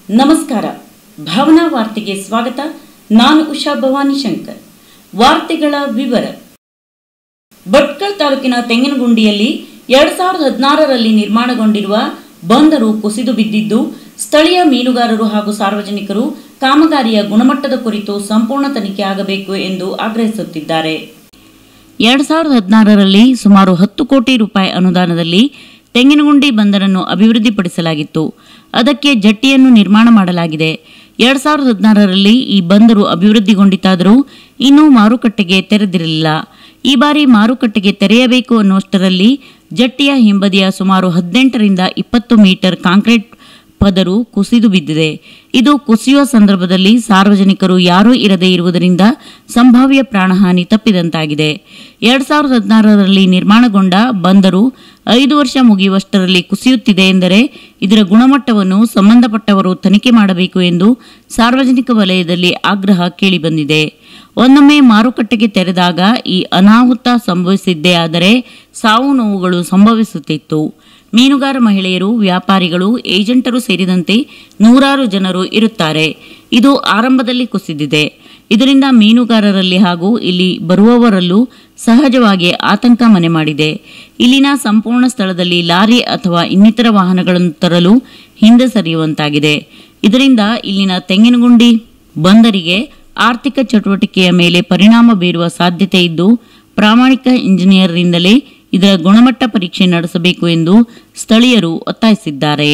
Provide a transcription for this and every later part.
ನಮಸ್ಕಾರ ಭಾವನಾ ವಾರ್ತೆಗೆ ಸ್ವಾಗತ ನಾನು ಉಷಾ ಭವಾನಿ ಶಂಕರ್ ವಾರ್ತೆಗಳ ವಿವರ ಭಟ್ಕಳ ತಾಲೂಕಿನ ತೆಂಗಿನಗುಂಡಿಯಲ್ಲಿ ಎರಡ್ ಸಾವಿರದ ಹದಿನಾರರಲ್ಲಿ ನಿರ್ಮಾಣಗೊಂಡಿರುವ ಬಂದರು ಕುಸಿದು ಬಿದ್ದಿದ್ದು ಸ್ಥಳೀಯ ಮೀನುಗಾರರು ಹಾಗೂ ಸಾರ್ವಜನಿಕರು ಕಾಮಗಾರಿಯ ಗುಣಮಟ್ಟದ ಕುರಿತು ಸಂಪೂರ್ಣ ತನಿಖೆ ಆಗಬೇಕು ಎಂದು ಆಗ್ರಹಿಸುತ್ತಿದ್ದಾರೆ ಎರಡ್ ಸಾವಿರದ ಹದಿನಾರರಲ್ಲಿ ಸುಮಾರು ಹತ್ತು ಕೋಟಿ ರೂಪಾಯಿ ಅನುದಾನದಲ್ಲಿ ತೆಂಗಿನಗುಂಡಿ ಬಂದರನ್ನು ಅಭಿವೃದ್ಧಿಪಡಿಸಲಾಗಿತ್ತು ಅದಕ್ಕೆ ಜಟ್ಟಿಯನ್ನು ನಿರ್ಮಾಣ ಮಾಡಲಾಗಿದೆ ಎರಡ್ ಸಾವಿರದ ಹದಿನಾರರಲ್ಲಿ ಈ ಬಂದರು ಅಭಿವೃದ್ಧಿಗೊಂಡಿತಾದರೂ ಇನ್ನೂ ಮಾರುಕಟ್ಟೆಗೆ ತೆರೆದಿರಲಿಲ್ಲ ಈ ಬಾರಿ ಮಾರುಕಟ್ಟೆಗೆ ತೆರೆಯಬೇಕು ಅನ್ನುವಷ್ಟರಲ್ಲಿ ಜಟ್ಟಿಯ ಹಿಂಬದಿಯ ಸುಮಾರು ಹದಿನೆಂಟರಿಂದ ಇಪ್ಪತ್ತು ಮೀಟರ್ ಕಾಂಕ್ರೀಟ್ ಪದರು ಕುಸಿದು ಬಿದ್ದಿದೆ ಇದು ಕುಸಿಯುವ ಸಂದರ್ಭದಲ್ಲಿ ಸಾರ್ವಜನಿಕರು ಯಾರೂ ಇರದೇ ಇರುವುದರಿಂದ ಸಂಭಾವ್ಯ ಪ್ರಾಣಹಾನಿ ತಪ್ಪಿದಂತಾಗಿದೆ ಎರಡ್ ಸಾವಿರದ ಹದಿನಾರರಲ್ಲಿ ನಿರ್ಮಾಣಗೊಂಡ ಬಂದರು ಐದು ವರ್ಷ ಮುಗಿಯುವಷ್ಟರಲ್ಲಿ ಕುಸಿಯುತ್ತಿದೆ ಎಂದರೆ ಇದರ ಗುಣಮಟ್ಟವನ್ನು ಸಂಬಂಧಪಟ್ಟವರು ತನಿಖೆ ಮಾಡಬೇಕು ಎಂದು ಸಾರ್ವಜನಿಕ ವಲಯದಲ್ಲಿ ಆಗ್ರಹ ಕೇಳಿಬಂದಿದೆ ಒಂದೊಮ್ಮೆ ಮಾರುಕಟ್ಟೆಗೆ ತೆರೆದಾಗ ಈ ಅನಾಹುತ ಸಂಭವಿಸಿದ್ದೇ ಆದರೆ ಸಾವು ನೋವುಗಳು ಸಂಭವಿಸುತ್ತಿತ್ತು ಮೀನುಗಾರ ಮಹಿಳೆಯರು ವ್ಯಾಪಾರಿಗಳು ಏಜೆಂಟರು ಸೇರಿದಂತೆ ನೂರಾರು ಜನರು ಇರುತ್ತಾರೆ ಇದು ಆರಂಭದಲ್ಲಿ ಕುಸಿದಿದೆ ಇದರಿಂದ ಮೀನುಗಾರರಲ್ಲಿ ಹಾಗೂ ಇಲ್ಲಿ ಬರುವವರಲ್ಲೂ ಸಹಜವಾಗಿ ಆತಂಕ ಮನೆ ಮಾಡಿದೆ ಇಲ್ಲಿನ ಸಂಪೂರ್ಣ ಸ್ಥಳದಲ್ಲಿ ಲಾರಿ ಅಥವಾ ಇನ್ನಿತರ ವಾಹನಗಳನ್ನು ತರಲು ಹಿಂದೆ ಸರಿಯುವಂತಾಗಿದೆ ಇದರಿಂದ ಇಲ್ಲಿನ ತೆಂಗಿನಗುಂಡಿ ಬಂದರಿಗೆ ಆರ್ಥಿಕ ಚಟುವಟಿಕೆಯ ಮೇಲೆ ಪರಿಣಾಮ ಬೀರುವ ಸಾಧ್ಯತೆ ಇದ್ದು ಪ್ರಾಮಾಣಿಕ ಇಂಜಿನಿಯರ್ರಿಂದಲೇ ಇದರ ಗುಣಮಟ್ಟ ಪರೀಕ್ಷೆ ನಡೆಸಬೇಕು ಎಂದು ಸ್ಥಳೀಯರು ಒತ್ತಾಯಿಸಿದ್ದಾರೆ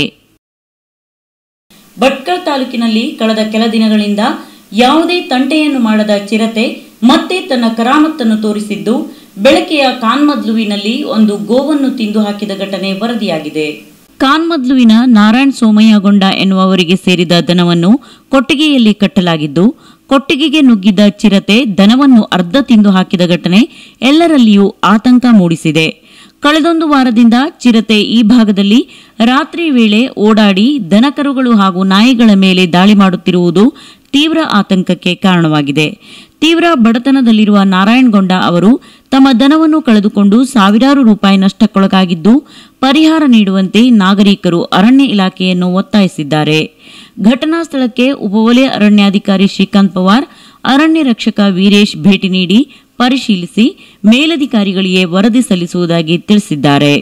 ಭಟ್ಕಳ ತಾಲೂಕಿನಲ್ಲಿ ಕಳೆದ ಕೆಲ ದಿನಗಳಿಂದ ಯಾವುದೇ ತಂಟೆಯನ್ನು ಮಾಡದ ಚಿರತೆ ಮತ್ತೆ ತನ್ನ ಕರಾಮತ್ತನ್ನು ತೋರಿಸಿದ್ದು ಬೆಳಕೆಯ ಕಾನ್ಮದ್ಲುವಿನಲ್ಲಿ ಒಂದು ಗೋವನ್ನು ತಿಂದು ಹಾಕಿದ ಘಟನೆ ವರದಿಯಾಗಿದೆ ಕಾನ್ಮದ್ಲುವಿನ ನಾರಾಯಣ್ ಸೋಮಯ್ಯಗೊಂಡ ಎನ್ನುವವರಿಗೆ ಸೇರಿದ ದನವನ್ನು ಕೊಟ್ಟಿಗೆಯಲ್ಲಿ ಕಟ್ಟಲಾಗಿದ್ದು ಕೊಟ್ಟಿಗೆಗೆ ನುಗ್ಗಿದ್ದ ಚಿರತೆ ದನವನ್ನು ಅರ್ಧ ತಿಂದು ಹಾಕಿದ ಘಟನೆ ಎಲ್ಲರಲ್ಲಿಯೂ ಆತಂಕ ಮೂಡಿಸಿದೆ ಕಳೆದೊಂದು ವಾರದಿಂದ ಚಿರತೆ ಈ ಭಾಗದಲ್ಲಿ ರಾತ್ರಿ ವೇಳೆ ಓಡಾಡಿ ದನಕರುಗಳು ಹಾಗೂ ನಾಯಿಗಳ ಮೇಲೆ ದಾಳಿ ಮಾಡುತ್ತಿರುವುದು ತೀವ್ರ ಆತಂಕಕ್ಕೆ ಕಾರಣವಾಗಿದೆ ತೀವ್ರ ಬಡತನದಲ್ಲಿರುವ ನಾರಾಯಣಗೊಂಡ ಅವರು ತಮ್ಮ ದನವನ್ನು ಕಳೆದುಕೊಂಡು ಸಾವಿರಾರು ರೂಪಾಯಿ ನಷ್ಟಕ್ಕೊಳಗಾಗಿದ್ದು ಪರಿಹಾರ ನೀಡುವಂತೆ ನಾಗರಿಕರು ಅರಣ್ಯ ಇಲಾಖೆಯನ್ನು ಒತ್ತಾಯಿಸಿದ್ದಾರೆ ಘಟನಾ ಸ್ಥಳಕ್ಕೆ ಉಪವಲಯ ಅರಣ್ಯಾಧಿಕಾರಿ ಶ್ರೀಕಾಂತ್ ಪವಾರ್ ಅರಣ್ಯ ರಕ್ಷಕ ವೀರೇಶ್ ಭೇಟಿ ನೀಡಿ ಪರಿಶೀಲಿಸಿ ಮೇಲಧಿಕಾರಿಗಳಿಗೆ ವರದಿ ಸಲ್ಲಿಸುವುದಾಗಿ ತಿಳಿಸಿದ್ದಾರೆ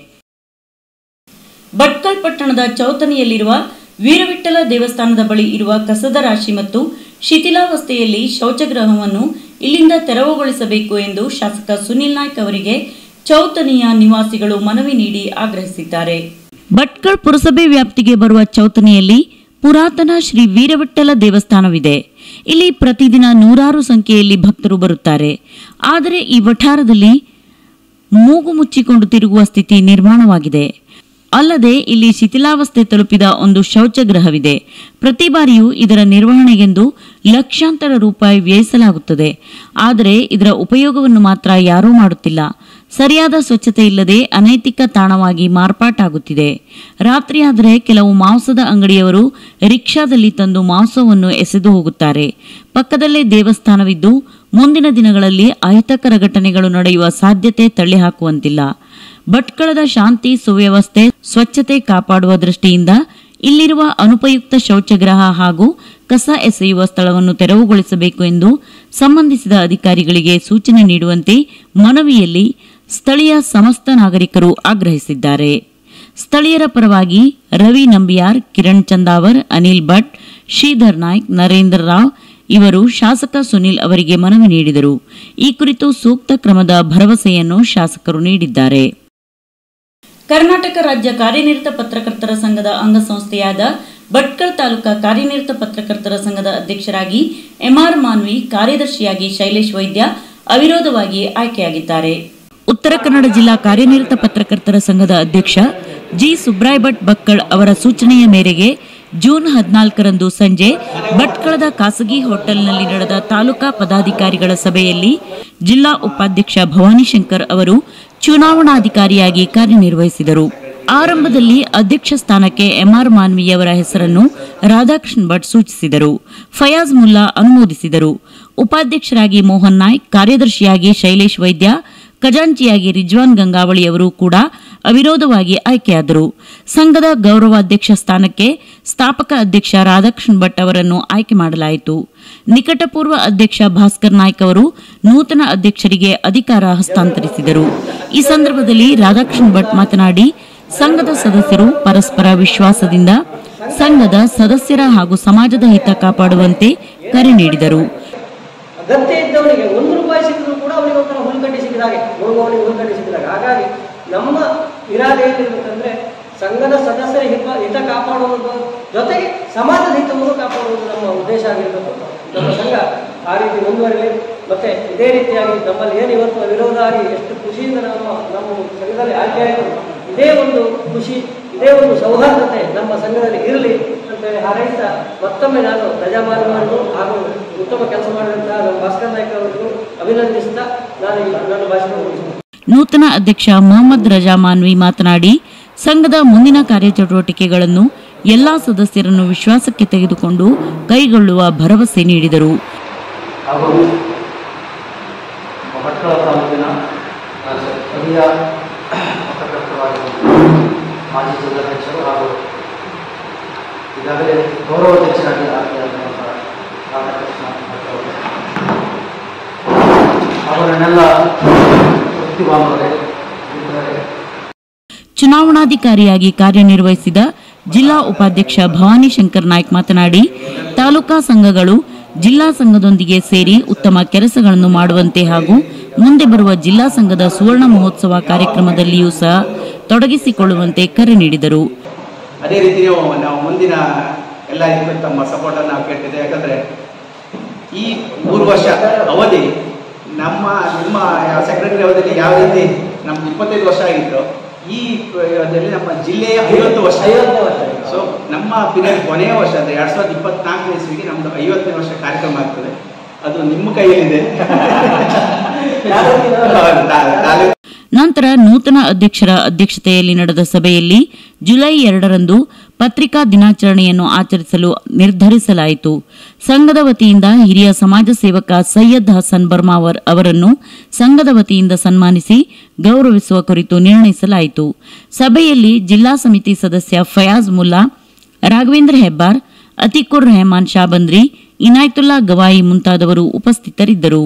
ಭಟ್ಕಲ್ ಪಟ್ಟಣದ ಚೌತನಿಯಲ್ಲಿರುವ ವೀರವಿಠಲ ದೇವಸ್ಥಾನದ ಬಳಿ ಇರುವ ಕಸದ ರಾಶಿ ಮತ್ತು ಶಿಥಿಲಾವಸ್ಥೆಯಲ್ಲಿ ಶೌಚಗೃಹವನ್ನು ಇಲ್ಲಿಂದ ತೆರವುಗೊಳಿಸಬೇಕು ಎಂದು ಶಾಸಕ ಸುನಿಲ್ ನಾಯ್ಕ್ ಅವರಿಗೆ ಚೌತನಿಯ ನಿವಾಸಿಗಳು ಮನವಿ ನೀಡಿ ಆಗ್ರಹಿಸಿದ್ದಾರೆ ಭಟ್ಕಳ್ ಪುರಸಭೆ ವ್ಯಾಪ್ತಿಗೆ ಬರುವ ಚೌತನಿಯಲ್ಲಿ ಪುರಾತನ ಶ್ರೀ ವೀರವಿಠಲ ದೇವಸ್ಥಾನವಿದೆ ಇಲ್ಲಿ ಪ್ರತಿದಿನ ನೂರಾರು ಸಂಖ್ಯೆಯಲ್ಲಿ ಭಕ್ತರು ಬರುತ್ತಾರೆ ಆದರೆ ಈ ವಠಾರದಲ್ಲಿ ಮೂಗು ಮುಚ್ಚಿಕೊಂಡು ತಿರುಗುವ ಸ್ಥಿತಿ ನಿರ್ಮಾಣವಾಗಿದೆ ಅಲ್ಲದೆ ಇಲ್ಲಿ ಶಿಥಿಲಾವಸ್ಥೆ ತಲುಪಿದ ಒಂದು ಶೌಚಗೃಹವಿದೆ ಪ್ರತಿ ಬಾರಿಯೂ ಇದರ ನಿರ್ವಹಣೆಗೆಂದು ಲಕ್ಷಾಂತರ ರೂಪಾಯಿ ವ್ಯಯಿಸಲಾಗುತ್ತದೆ ಆದರೆ ಇದರ ಉಪಯೋಗವನ್ನು ಮಾತ್ರ ಯಾರೂ ಮಾಡುತ್ತಿಲ್ಲ ಸರಿಯಾದ ಸ್ವಚ್ಛತೆ ಇಲ್ಲದೆ ಅನೈತಿಕ ತಾಣವಾಗಿ ಮಾರ್ಪಾಟಾಗುತ್ತಿದೆ ರಾತ್ರಿಯಾದರೆ ಕೆಲವು ಮಾಂಸದ ಅಂಗಡಿಯವರು ರಿಕ್ಷಾದಲ್ಲಿ ತಂದು ಮಾಂಸವನ್ನು ಎಸೆದು ಹೋಗುತ್ತಾರೆ ಪಕ್ಕದಲ್ಲೇ ದೇವಸ್ಥಾನವಿದ್ದು ಮುಂದಿನ ದಿನಗಳಲ್ಲಿ ಅಹಿತಕರ ಘಟನೆಗಳು ನಡೆಯುವ ಸಾಧ್ಯತೆ ತಳ್ಳಿಹಾಕುವಂತಿಲ್ಲ ಭಟ್ಕಳದ ಶಾಂತಿ ಸುವ್ಯವಸ್ಥೆ ಸ್ವಚ್ಛತೆ ಕಾಪಾಡುವ ದೃಷ್ಟಿಯಿಂದ ಇಲ್ಲಿರುವ ಅನುಪಯುಕ್ತ ಶೌಚಗೃಹ ಹಾಗೂ ಕಸ ಎಸೆಯುವ ಸ್ಥಳವನ್ನು ತೆರವುಗೊಳಿಸಬೇಕು ಎಂದು ಸಂಬಂಧಿಸಿದ ಅಧಿಕಾರಿಗಳಿಗೆ ಸೂಚನೆ ನೀಡುವಂತೆ ಮನವಿಯಲ್ಲಿ ಸ್ಥಳೀಯ ಸಮಸ್ತ ನಾಗರಿಕರು ಆಗ್ರಹಿಸಿದ್ದಾರೆ ಸ್ಥಳೀಯರ ಪರವಾಗಿ ರವಿ ನಂಬಿಯಾರ್ ಕಿರಣ್ ಚಂದಾವರ್ ಅನಿಲ್ ಭಟ್ ಶ್ರೀಧರ್ ನಾಯ್ಕ್ ನರೇಂದ್ರ ರಾವ್ ಇವರು ಶಾಸಕ ಸುನಿಲ್ ಅವರಿಗೆ ಮನವಿ ನೀಡಿದರು ಈ ಕುರಿತು ಸೂಕ್ತ ಕ್ರಮದ ಭರವಸೆಯನ್ನು ಶಾಸಕರು ನೀಡಿದ್ದಾರೆ ಕರ್ನಾಟಕ ರಾಜ್ಯ ಕಾರ್ಯನಿರತ ಪತ್ರಕರ್ತರ ಸಂಘದ ಅಂಗಸಂಸ್ಥೆಯಾದ ಭಟ್ಕಳ ತಾಲೂಕಾ ಕಾರ್ಯನಿರತ ಪತ್ರಕರ್ತರ ಸಂಘದ ಅಧ್ಯಕ್ಷರಾಗಿ ಎಂಆರ್ ಮಾನ್ವಿ ಕಾರ್ಯದರ್ಶಿಯಾಗಿ ಶೈಲೇಶ್ ವೈದ್ಯ ಅವಿರೋಧವಾಗಿ ಆಯ್ಕೆಯಾಗಿದ್ದಾರೆ ಉತ್ತರ ಕನ್ನಡ ಜಿಲ್ಲಾ ಕಾರ್ಯನಿರತ ಪತ್ರಕರ್ತರ ಸಂಘದ ಅಧ್ಯಕ್ಷ ಜಿ ಸುಬ್ರಾಯ್ ಭಟ್ ಬಕ್ಕಳ್ ಅವರ ಸೂಚನೆಯ ಮೇರೆಗೆ ಜೂನ್ ಹದಿನಾಲ್ಕರಂದು ಸಂಜೆ ಭಟ್ಕಳದ ಖಾಸಗಿ ಹೋಟೆಲ್ನಲ್ಲಿ ನಡೆದ ತಾಲೂಕಾ ಪದಾಧಿಕಾರಿಗಳ ಸಭೆಯಲ್ಲಿ ಜಿಲ್ಲಾ ಉಪಾಧ್ಯಕ್ಷ ಭವಾನಿ ಶಂಕರ್ ಅವರು ಚುನಾವಣಾಧಿಕಾರಿಯಾಗಿ ಕಾರ್ಯನಿರ್ವಹಿಸಿದರು ಆರಂಭದಲ್ಲಿ ಅಧ್ಯಕ್ಷ ಸ್ಥಾನಕ್ಕೆ ಎಂಆರ್ ಮಾನ್ವಿಯವರ ಹೆಸರನ್ನು ರಾಧಾಕೃಷ್ಣ ಭಟ್ ಸೂಚಿಸಿದರು ಫಯಾಜ್ ಮುಲ್ಲಾ ಅನುಮೋದಿಸಿದರು ಉಪಾಧ್ಯಕ್ಷರಾಗಿ ಮೋಹನ್ ನಾಯ್ಕ್ ಕಾರ್ಯದರ್ಶಿಯಾಗಿ ಶೈಲೇಶ್ ವೈದ್ಯ ಖಜಾಂಚಿಯಾಗಿ ರಿಜ್ವಾನ್ ಗಂಗಾವಳಿ ಅವರು ಕೂಡ ಅವಿರೋಧವಾಗಿ ಆಯ್ಕೆಯಾದರು ಸಂಘದ ಗೌರವಾಧ್ಯಕ್ಷ ಸ್ಥಾನಕ್ಕೆ ಸ್ಥಾಪಕ ಅಧ್ಯಕ್ಷ ರಾಧಾಕೃಷ್ಣ ಭಟ್ ಅವರನ್ನು ಆಯ್ಕೆ ಮಾಡಲಾಯಿತು ನಿಕಟಪೂರ್ವ ಅಧ್ಯಕ್ಷ ಭಾಸ್ಕರ್ ನಾಯ್ಕ್ ಅವರು ನೂತನ ಅಧ್ಯಕ್ಷರಿಗೆ ಅಧಿಕಾರ ಹಸ್ತಾಂತರಿಸಿದರು ಈ ಸಂದರ್ಭದಲ್ಲಿ ರಾಧಾಕೃಷ್ಣ ಭಟ್ ಮಾತನಾಡಿ ಸಂಘದ ಸದಸ್ಯರು ಪರಸ್ಪರ ವಿಶ್ವಾಸದಿಂದ ಸಂಘದ ಸದಸ್ಯರ ಹಾಗೂ ಸಮಾಜದ ಹಿತ ಕಾಪಾಡುವಂತೆ ಕರೆ ನೀಡಿದರು ಅಗತ್ಯ ಇದ್ದವನಿಗೆ ಒಂದು ರೂಪಾಯಿ ಸಿಕ್ಕಿದ್ರು ಕೂಡ ಅವನಿಗೆ ಒಂಥರ ಹುಲ್ಕಡ್ಡಿ ಸಿಕ್ಕಿದಾಗೆ ಹೋಗುವವನಿಗೆ ಹುಲ್ಕಡ್ಡಿ ಸಿಕ್ಕಿದಾಗ ಹಾಗಾಗಿ ನಮ್ಮ ಇರಾದೆ ಏನಿರ್ಬೇಕಂದ್ರೆ ಸಂಘದ ಸದಸ್ಯರ ಹಿತ ಹಿತ ಕಾಪಾಡುವುದು ಜೊತೆಗೆ ಸಮಾಜದ ಹಿತವನ್ನು ಕಾಪಾಡುವುದು ನಮ್ಮ ಉದ್ದೇಶ ಆಗಿರಬೇಕು ನಮ್ಮ ಸಂಘ ಆ ರೀತಿ ಮುಂದುವರಿಲಿ ಮತ್ತೆ ಇದೇ ರೀತಿಯಾಗಿ ನಮ್ಮಲ್ಲಿ ಏನು ಇವತ್ತು ವಿರೋಧ ಆಗಿ ಎಷ್ಟು ಖುಷಿಯಿಂದ ನಮ್ಮ ನಮ್ಮ ಸಂಘದಲ್ಲಿ ಆಯ್ಕೆ ಆಯಿತು ಇದೇ ಒಂದು ಖುಷಿ ಇದೇ ಒಂದು ಸೌಹಾರ್ದತೆ ನಮ್ಮ ಸಂಘದಲ್ಲಿ ಇರಲಿ ಅಂತೇಳಿ ಹಾರೈಸ್ತಾ ಮತ್ತೊಮ್ಮೆ ನಾನು ರಜಾಮಾನವರನ್ನು ಹಾಗೂ ಉತ್ತಮ ಕೆಲಸ ಮಾಡಿದಂತಹ ನಮ್ಮ ಭಾಸ್ಕರ್ ನಾಯ್ಕ ಅವರಿಗೂ ಅಭಿನಂದಿಸ್ತಾ ನಾನು ಈ ನನ್ನ ಭಾಷಣ ಮುಗಿಸ್ತೇನೆ ನೂತನ ಅಧ್ಯಕ್ಷ ಮೊಹಮ್ಮದ್ ರಜಾ ಮಾನ್ವಿ ಮಾತನಾಡಿ ಸಂಘದ ಮುಂದಿನ ಕಾರ್ಯಚಟುವಟಿಕೆಗಳನ್ನು ಎಲ್ಲಾ ಸದಸ್ಯರನ್ನು ವಿಶ್ವಾಸಕ್ಕೆ ತೆಗೆದುಕೊಂಡು ಕೈಗೊಳ್ಳುವ ಭರವಸೆ ನೀಡಿದರು ಹಾಗೂ ಭಟ್ಕಳ ತಾಲೂಕಿನ ಹಿರಿಯ ಪತ್ರಕರ್ತರಾಗಿರುವ ಮಾಜಿ ಜಿಲ್ಲಾಧ್ಯಕ್ಷರು ಹಾಗೂ ಈಗಾಗಲೇ ಗೌರವಾಧ್ಯಕ್ಷರಾಗಿ ಆಯ್ಕೆಯಾಗಿರುವಂಥ ರಾಧಾಕೃಷ್ಣ ಭಟ್ ಅವರು ಅವರನ್ನೆಲ್ಲ ವೃತ್ತಿ ಬಾಂಧವರೇ ಮಿತ್ರರೇ ಚುನಾವಣಾಧಿಕಾರಿಯಾಗಿ ಕಾರ್ಯನಿರ್ವಹಿಸಿದ ಜಿಲ್ಲಾ ಉಪಾಧ್ಯಕ್ಷ ಭವಾನಿ ಶಂಕರ್ ನಾಯ್ಕ್ ಮಾತನಾಡಿ ತಾಲೂಕಾ ಸಂಘಗಳು ಜಿಲ್ಲಾ ಸಂಘದೊಂದಿಗೆ ಸೇರಿ ಉತ್ತಮ ಕೆಲಸಗಳನ್ನು ಮಾಡುವಂತೆ ಹಾಗೂ ಮುಂದೆ ಬರುವ ಜಿಲ್ಲಾ ಸಂಘದ ಸುವರ್ಣ ಮಹೋತ್ಸವ ಕಾರ್ಯಕ್ರಮದಲ್ಲಿಯೂ ಸಹ ತೊಡಗಿಸಿಕೊಳ್ಳುವಂತೆ ಕರೆ ನೀಡಿದರು ಅದೇ ರೀತಿ ನೀವು ನಾವು ಮುಂದಿನ ಎಲ್ಲ ಇದಕ್ಕೂ ತಮ್ಮ ಸಪೋರ್ಟನ್ನು ನಾವು ಕೇಳ್ತಿದ್ದೆ ಯಾಕಂದರೆ ಈ ಮೂರು ವರ್ಷ ಅವಧಿ ನಮ್ಮ ನಿಮ್ಮ ಸೆಕ್ರೆಟರಿ ಅವಧಿಯಲ್ಲಿ ಯಾವ ರೀತಿ ನಮ್ದು ಇಪ್ಪತ್ತೈದು ವರ್ಷ ಆಗಿತ್ತು ಈ ಅವಧಿಯಲ್ಲಿ ನಮ್ಮ ಜಿಲ್ಲೆಯ ಐವತ್ತು ವರ್ಷ ಐವತ್ತನೇ ವರ್ಷ ಸೊ ನಮ್ಮ ಪಿರಿಯಡ್ ಕೊನೆಯ ವರ್ಷ ಅಂದರೆ ಎರಡು ಸಾವಿರದ ಇಪ್ಪತ್ನಾಲ್ಕನೇ ಇಸ್ವಿಗೆ ನಮ್ಮದು ಐವತ್ತನೇ ವರ್ಷ ಕಾರ್ಯಕ್ರಮ ಆಗ್ತದೆ ಅದು ನಿಮ್ಮ ಕೈಯಲ್ಲಿದೆ ಹೌದು, ತಾ- ತಾಲೂಕು ನಂತರ ನೂತನ ಅಧ್ಯಕ್ಷರ ಅಧ್ಯಕ್ಷತೆಯಲ್ಲಿ ನಡೆದ ಸಭೆಯಲ್ಲಿ ಜುಲೈ ಎರಡರಂದು ಪತ್ರಿಕಾ ದಿನಾಚರಣೆಯನ್ನು ಆಚರಿಸಲು ನಿರ್ಧರಿಸಲಾಯಿತು ಸಂಘದ ವತಿಯಿಂದ ಹಿರಿಯ ಸಮಾಜ ಸೇವಕ ಸೈಯದ್ ಹಸನ್ ಬರ್ಮಾವರ್ ಅವರನ್ನು ಸಂಘದ ವತಿಯಿಂದ ಸನ್ಮಾನಿಸಿ ಗೌರವಿಸುವ ಕುರಿತು ನಿರ್ಣಯಿಸಲಾಯಿತು ಸಭೆಯಲ್ಲಿ ಜಿಲ್ಲಾ ಸಮಿತಿ ಸದಸ್ಯ ಫಯಾಜ್ ಮುಲ್ಲಾ ರಾಘವೇಂದ್ರ ಹೆಬ್ಬಾರ್ ಅತಿಕುರ್ ರೆಹಮಾನ್ ಶಾಬಂದ್ರಿ ಇನಾಯತುಲ್ಲಾ ಗವಾಯಿ ಮುಂತಾದವರು ಉಪಸ್ಥಿತರಿದ್ದರು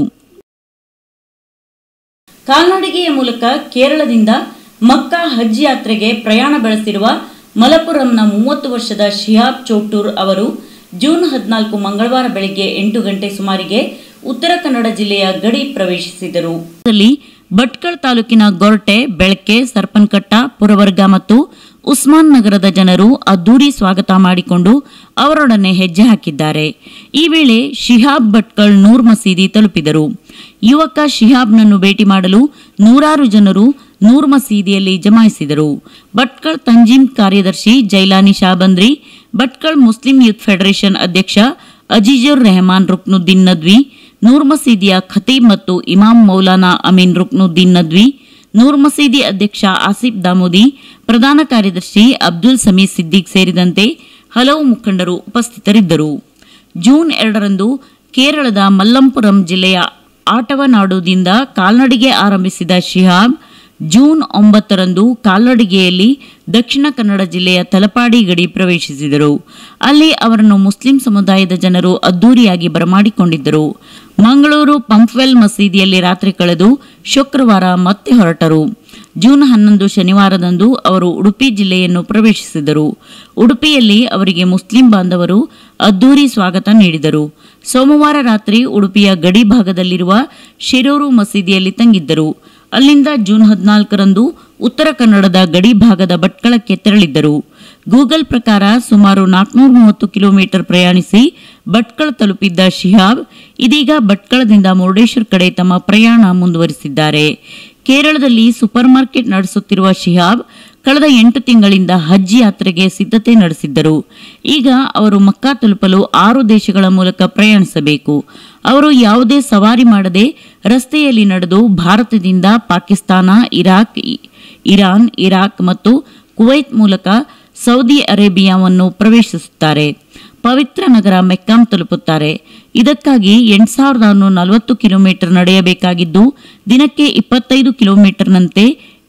ಕಾಲ್ನಡಿಗೆಯ ಮೂಲಕ ಕೇರಳದಿಂದ ಮಕ್ಕಾ ಹಜ್ ಯಾತ್ರೆಗೆ ಪ್ರಯಾಣ ಬೆಳೆಸಿರುವ ಮಲಪುರಂನ ಮೂವತ್ತು ವರ್ಷದ ಶಿಹಾಬ್ ಚೌಟೂರ್ ಅವರು ಜೂನ್ ಹದಿನಾಲ್ಕು ಮಂಗಳವಾರ ಬೆಳಗ್ಗೆ ಎಂಟು ಗಂಟೆ ಸುಮಾರಿಗೆ ಉತ್ತರ ಕನ್ನಡ ಜಿಲ್ಲೆಯ ಗಡಿ ಪ್ರವೇಶಿಸಿದರು ಇದರಲ್ಲಿ ಭಟ್ಕಳ ತಾಲೂಕಿನ ಗೊರಟೆ ಬೆಳಕೆ ಸರ್ಪನ್ಕಟ್ಟ ಪುರವರ್ಗ ಮತ್ತು ಉಸ್ಮಾನ್ ನಗರದ ಜನರು ಅದ್ದೂರಿ ಸ್ವಾಗತ ಮಾಡಿಕೊಂಡು ಅವರೊಡನೆ ಹೆಜ್ಜೆ ಹಾಕಿದ್ದಾರೆ ಈ ವೇಳೆ ಶಿಹಾಬ್ ಭಟ್ಕಳ್ ನೂರ್ ಮಸೀದಿ ತಲುಪಿದರು ಯುವಕ ಶಿಹಾಬ್ನನ್ನು ಭೇಟಿ ಮಾಡಲು ನೂರಾರು ಜನರು ನೂರ್ ಮಸೀದಿಯಲ್ಲಿ ಜಮಾಯಿಸಿದರು ಭಟ್ಕಳ್ ತಂಜೀಮ್ ಕಾರ್ಯದರ್ಶಿ Jailani Shabandri Bhatkal Muslim youth federation ಅಧ್ಯಕ್ಷ ಅಜೀಜುರ್ ರೆಹಮಾನ್ ರುಕ್ನುದ್ದೀನ್ ನದ್ವಿ ನೂರ್ ಮಸೀದಿಯ ಖತೀಬ್ ಮತ್ತು ಇಮಾಮ್ ಮೌಲಾನಾ ಅಮೀನ್ ರುಕ್ನುದ್ದೀನ್ ನದ್ವಿ ನೂರ್ ಮಸೀದಿ ಅಧ್ಯಕ್ಷ ಆಸಿಫ್ ದಾಮೋದಿ ಪ್ರಧಾನ ಕಾರ್ಯದರ್ಶಿ ಅಬ್ದುಲ್ ಸಮೀರ್ ಸಿದ್ದಿಕ್ ಸೇರಿದಂತೆ ಹಲವು ಮುಖಂಡರು ಉಪಸ್ಥಿತರಿದ್ದರು ಜೂನ್ ಎರಡರಂದು ಕೇರಳದ ಮಲ್ಲಂಪುರಂ ಜಿಲ್ಲೆಯ ಆಟವನಾಡುದಿಂದ ಕಾಲ್ನಡಿಗೆ ಆರಂಭಿಸಿದ ಶಿಹಾಬ್ ಜೂನ್ ಒಂಬತ್ತರಂದು ಕಾಲ್ನಡಿಗೆಯಲ್ಲಿ ದಕ್ಷಿಣ ಕನ್ನಡ ಜಿಲ್ಲೆಯ ತಲಪಾಡಿ ಗಡಿ ಪ್ರವೇಶಿಸಿದರು ಅಲ್ಲಿ ಅವರನ್ನು ಮುಸ್ಲಿಂ ಸಮುದಾಯದ ಜನರು ಅದ್ದೂರಿಯಾಗಿ ಬರಮಾಡಿಕೊಂಡಿದ್ದರು ಮಂಗಳೂರು ಪಂಪ್ವೆಲ್ ಮಸೀದಿಯಲ್ಲಿ ರಾತ್ರಿ ಕಳೆದು ಶುಕ್ರವಾರ ಮತ್ತೆ ಹೊರಟರು ಜೂನ್ ಹನ್ನೊಂದು ಶನಿವಾರದಂದು ಅವರು ಉಡುಪಿ ಜಿಲ್ಲೆಯನ್ನು ಪ್ರವೇಶಿಸಿದರು ಉಡುಪಿಯಲ್ಲಿ ಅವರಿಗೆ ಮುಸ್ಲಿಂ ಬಾಂಧವರು ಅದ್ದೂರಿ ಸ್ವಾಗತ ನೀಡಿದರು ಸೋಮವಾರ ರಾತ್ರಿ ಉಡುಪಿಯ ಗಡಿ ಭಾಗದಲ್ಲಿರುವ ಶಿರೂರು ಮಸೀದಿಯಲ್ಲಿ ತಂಗಿದ್ದರು ಅಲ್ಲಿಂದ ಜೂನ್ ಹದಿನಾಲ್ಕರಂದು ಉತ್ತರ ಕನ್ನಡದ ಗಡಿ ಭಾಗದ ಭಟ್ಕಳಕ್ಕೆ ತೆರಳಿದ್ದರು ಗೂಗಲ್ ಪ್ರಕಾರ ಸುಮಾರು ನಾಲ್ಕುನೂರ ಮೂವತ್ತು ಕಿಲೋಮೀಟರ್ ಪ್ರಯಾಣಿಸಿ ಭಟ್ಕಳ ತಲುಪಿದ್ದ ಶಿಹಾಬ್ ಇದೀಗ ಭಟ್ಕಳದಿಂದ ಮುರುಡೇಶ್ವರ್ ಕಡೆ ತಮ್ಮ ಪ್ರಯಾಣ ಮುಂದುವರಿಸಿದ್ದಾರೆ ಕೇರಳದಲ್ಲಿ ಸೂಪರ್ ಮಾರ್ಕೆಟ್ ನಡೆಸುತ್ತಿರುವ ಶಿಹಾಬ್ ಕಳೆದ ಎಂಟು ತಿಂಗಳಿಂದ ಹಜ್ ಯಾತ್ರೆಗೆ ಸಿದ್ಧತೆ ನಡೆಸಿದ್ದರು ಈಗ ಅವರು ಮಕ್ಕಾ ತಲುಪಲು ಆರು ದೇಶಗಳ ಮೂಲಕ ಪ್ರಯಾಣಿಸಬೇಕು ಅವರು ಯಾವುದೇ ಸವಾರಿ ಮಾಡದೆ ರಸ್ತೆಯಲ್ಲಿ ನಡೆದು ಭಾರತದಿಂದ ಪಾಕಿಸ್ತಾನ ಇರಾಕ್ ಇ- ಇರಾನ್ ಇರಾಕ್ ಮತ್ತು ಕುವೈತ್ ಮೂಲಕ ಸೌದಿ ಅರೇಬಿಯಾವನ್ನು ಪ್ರವೇಶಿಸುತ್ತಾರೆ ಪವಿತ್ರ ನಗರ ಮೆಕ್ಕಾಂ ತಲುಪುತ್ತಾರೆ ಇದಕ್ಕಾಗಿ ಎಂಟು ಸಾವಿರದ ನಲವತ್ತು ಕಿಲೋಮೀಟರ್ ನಡೆಯಬೇಕಾಗಿದ್ದು ದಿನಕ್ಕೆ ಇಪ್ಪತ್ತೈದು ಕಿಲೋಮೀಟರ್ನಂತೆ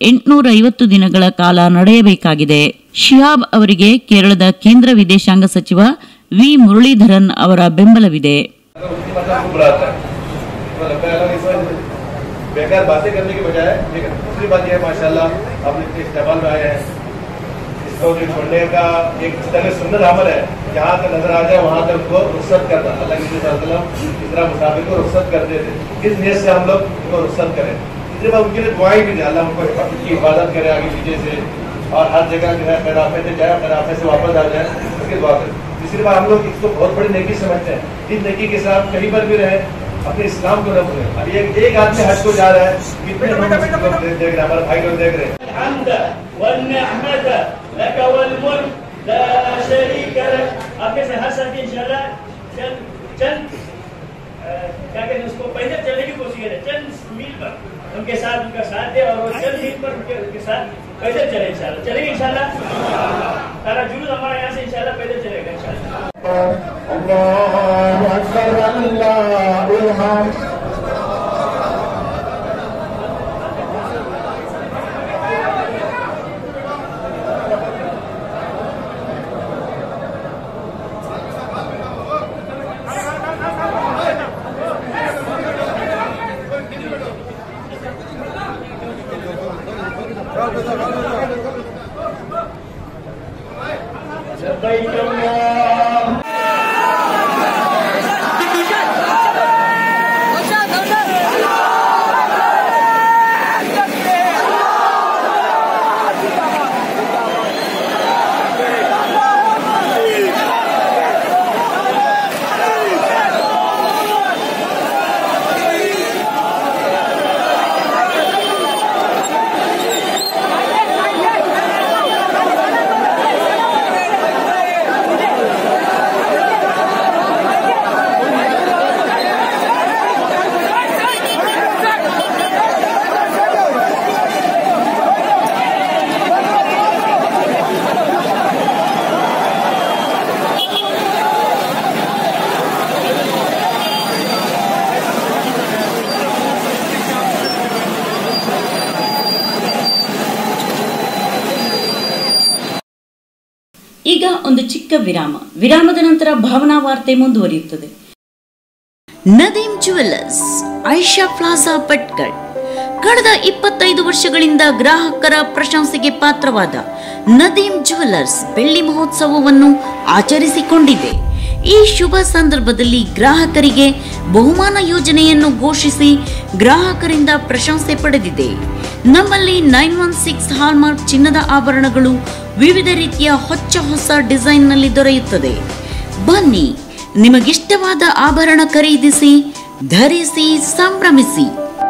ಎಂಟುನೂರ ಐವತ್ತು ದಿನಗಳ ಕಾಲ ನಡೆಯಬೇಕಾಗಿದೆ ಶಿಹಾಬ್ ಅವರಿಗೆ ಕೇರಳದ ಕೇಂದ್ರ ವಿದೇಶಾಂಗ ಸಚಿವ ವಿ ಮುರಳೀಧರನ್ ಅವರ ಬೆಂಬಲವಿದೆ उसकी मतलब खूब बुलाता है तो लगता है अलग इसमें बेकार बातें करने की बजाय लेकिन दूसरी बात यह है माशाल्लाह आप इतने इस्तेमाल में आए हैं इसको जो छोड़ने का एक इस तरह सुंदर अमल है जहाँ तक नजर आ जाए वहाँ तक उसको रुख्सत करना अल्लाह के वसल्लम इस तरह मुसाफिर को रुख्सत करते थे किस नियत से हम लोग उनको रुख्सत करें तीसरी बात उनके लिए दुआई भी दें अल्लाह उनको की हिफाजत करे आगे पीछे से और हर जगह जो है खिलाफे से जाए खिलाफे से वापस आ जाए उसकी दुआ करें तीसरी बात हम लोग इसको बहुत बड़ी नेकी समझते हैं इस नेकी के साथ कहीं पर भी रहे अपने इस्लाम को न भूलें अब एक एक आदमी हज को जा रहा है कितने लोग उसको लोग देख देख रहे हैं हमारे भाई लोग देख रहे हैं الحمد والنعمة لك والملك لا شريك لك आपके से हर साथी इंशाल्लाह चंद चंद अ, क्या कहते हैं उसको पैदल चलने की कोशिश करें चंद मील पर उनके साथ उनका साथ दे और वो चंद मील पर उनके उनके साथ पैदल चले इंशाल्लाह चलेंगे इंशाल्लाह सारा जुलूस हमारा यहाँ से इंशाल्लाह पैदल चलेगा इंशाल्लाह لبيك اللهم ಈಗ ಒಂದು ಚಿಕ್ಕ ವಿರಾಮ ವಿರಾಮದ ನಂತರ ಭಾವನಾ ವಾರ್ತೆ ಮುಂದುವರಿಯುತ್ತದೆ ನದೀಮ್ ಜುವೆಲ್ಲರ್ಸ್ ಐಷಾ ಪ್ಲಾಜಾ ಭಟ್ಕಳ್ ಕಳೆದ ಇಪ್ಪತ್ತೈದು ವರ್ಷಗಳಿಂದ ಗ್ರಾಹಕರ ಪ್ರಶಂಸೆಗೆ ಪಾತ್ರವಾದ ನದೀಮ್ ಜುವೆಲ್ಲರ್ಸ್ ಬೆಳ್ಳಿ ಮಹೋತ್ಸವವನ್ನು ಆಚರಿಸಿಕೊಂಡಿದೆ ಈ ಶುಭ ಸಂದರ್ಭದಲ್ಲಿ ಗ್ರಾಹಕರಿಗೆ ಬಹುಮಾನ ಯೋಜನೆಯನ್ನು ಘೋಷಿಸಿ ಗ್ರಾಹಕರಿಂದ ಪ್ರಶಂಸೆ ಪಡೆದಿದೆ ನಮ್ಮಲ್ಲಿ ನೈನ್ ಒನ್ ಸಿಕ್ಸ್ ಹಾಲ್ಮಾರ್ಕ್ ಚಿನ್ನದ ಆಭರಣಗಳು ವಿವಿಧ ರೀತಿಯ ಹೊಚ್ಚ ಹೊಸ ಡಿಸೈನ್ನಲ್ಲಿ ದೊರೆಯುತ್ತದೆ ಬನ್ನಿ ನಿಮಗಿಷ್ಟವಾದ ಆಭರಣ ಖರೀದಿಸಿ ಧರಿಸಿ ಸಂಭ್ರಮಿಸಿ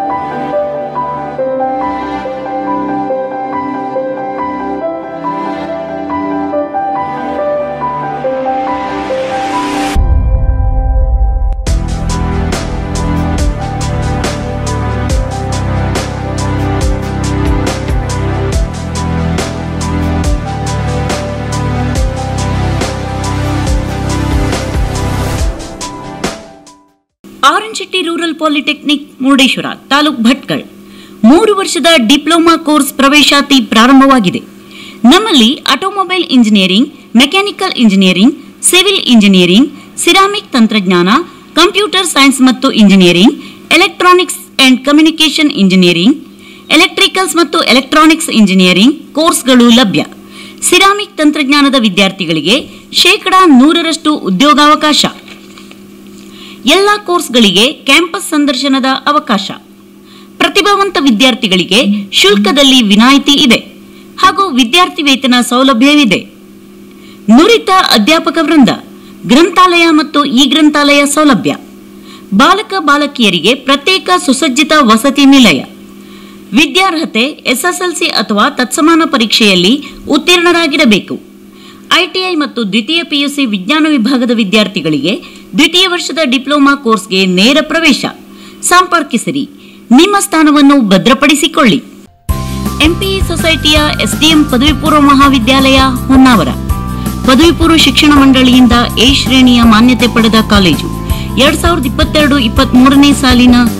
ಆರಂಶೆಟ್ಟಿ ರೂರಲ್ ಪಾಲಿಟೆಕ್ನಿಕ್ ಮುರುಡೇಶ್ವರ ತಾಲೂಕ್ ಭಟ್ಕಳ್ ಮೂರು ವರ್ಷದ ಡಿಪ್ಲೊಮಾ ಕೋರ್ಸ್ ಪ್ರವೇಶಾತಿ ಪ್ರಾರಂಭವಾಗಿದೆ ನಮ್ಮಲ್ಲಿ automobile engineering mechanical engineering civil engineering ceramic ತಂತ್ರಜ್ಞಾನ ಕಂಪ್ಯೂಟರ್ ಸೈನ್ಸ್ ಮತ್ತು engineering electronics and communication engineering electricals ಮತ್ತು ಎಲೆಕ್ಟ್ರಾನಿಕ್ಸ್ ಇಂಜಿನಿಯರಿಂಗ್ ಕೋರ್ಸ್ಗಳು ಲಭ್ಯ ಸಿರಾಮಿಕ್ ತಂತ್ರಜ್ಞಾನದ ವಿದ್ಯಾರ್ಥಿಗಳಿಗೆ ಶೇಕಡಾ ನೂರರಷ್ಟು ಉದ್ಯೋಗಾವಕಾಶ ಎಲ್ಲ ಕೋರ್ಸ್ಗಳಿಗೆ ಕ್ಯಾಂಪಸ್ ಸಂದರ್ಶನದ ಅವಕಾಶ ಪ್ರತಿಭಾವಂತ ವಿದ್ಯಾರ್ಥಿಗಳಿಗೆ ಶುಲ್ಕದಲ್ಲಿ ವಿನಾಯಿತಿ ಇದೆ ಹಾಗೂ ವಿದ್ಯಾರ್ಥಿ ವೇತನ ಸೌಲಭ್ಯವಿದೆ ನುರಿತ ಅಧ್ಯಾಪಕ ವೃಂದ ಗ್ರಂಥಾಲಯ ಮತ್ತು ಇ ಗ್ರಂಥಾಲಯ ಸೌಲಭ್ಯ ಬಾಲಕ ಬಾಲಕಿಯರಿಗೆ ಪ್ರತ್ಯೇಕ ಸುಸಜ್ಜಿತ ವಸತಿ ನಿಲಯ ವಿದ್ಯಾರ್ಹತೆ ಎಸ್ಎಸ್ಎಲ್ಸಿ ಅಥವಾ ತತ್ಸಮಾನ ಪರೀಕ್ಷೆಯಲ್ಲಿ ಉತ್ತೀರ್ಣರಾಗಿರಬೇಕು ಐಟಿಐ ಮತ್ತು ದ್ವಿತೀಯ ಪಿಯುಸಿ ವಿಜ್ಞಾನ ವಿಭಾಗದ ವಿದ್ಯಾರ್ಥಿಗಳಿಗೆ ದ್ವಿತೀಯ ವರ್ಷದ ಡಿಪ್ಲೊಮಾ ಕೋರ್ಸ್ಗೆ ನೇರ ಪ್ರವೇಶ ಸಂಪರ್ಕಿಸಿರಿ ನಿಮ್ಮ ಸ್ಥಾನವನ್ನು ಭದ್ರಪಡಿಸಿಕೊಳ್ಳಿ ಎಂಪಿಇ ಸೊಸೈಟಿಯ ಎಸ್ಡಿಎಂ ಪದವಿ ಪೂರ್ವ ಮಹಾವಿದ್ಯಾಲಯ ಹೊನ್ನಾವರ ಪದವಿ ಪೂರ್ವ ಶಿಕ್ಷಣ ಮಂಡಳಿಯಿಂದ ಎ ಶ್ರೇಣಿಯ ಮಾನ್ಯತೆ ಪಡೆದ ಕಾಲೇಜು ಎರಡ್ ಸಾವಿರದ ಇಪ್ಪತ್ತೆರಡು ಇಪ್ಪತ್ತ್ ಮೂರನೇ ಸಾಲಿನ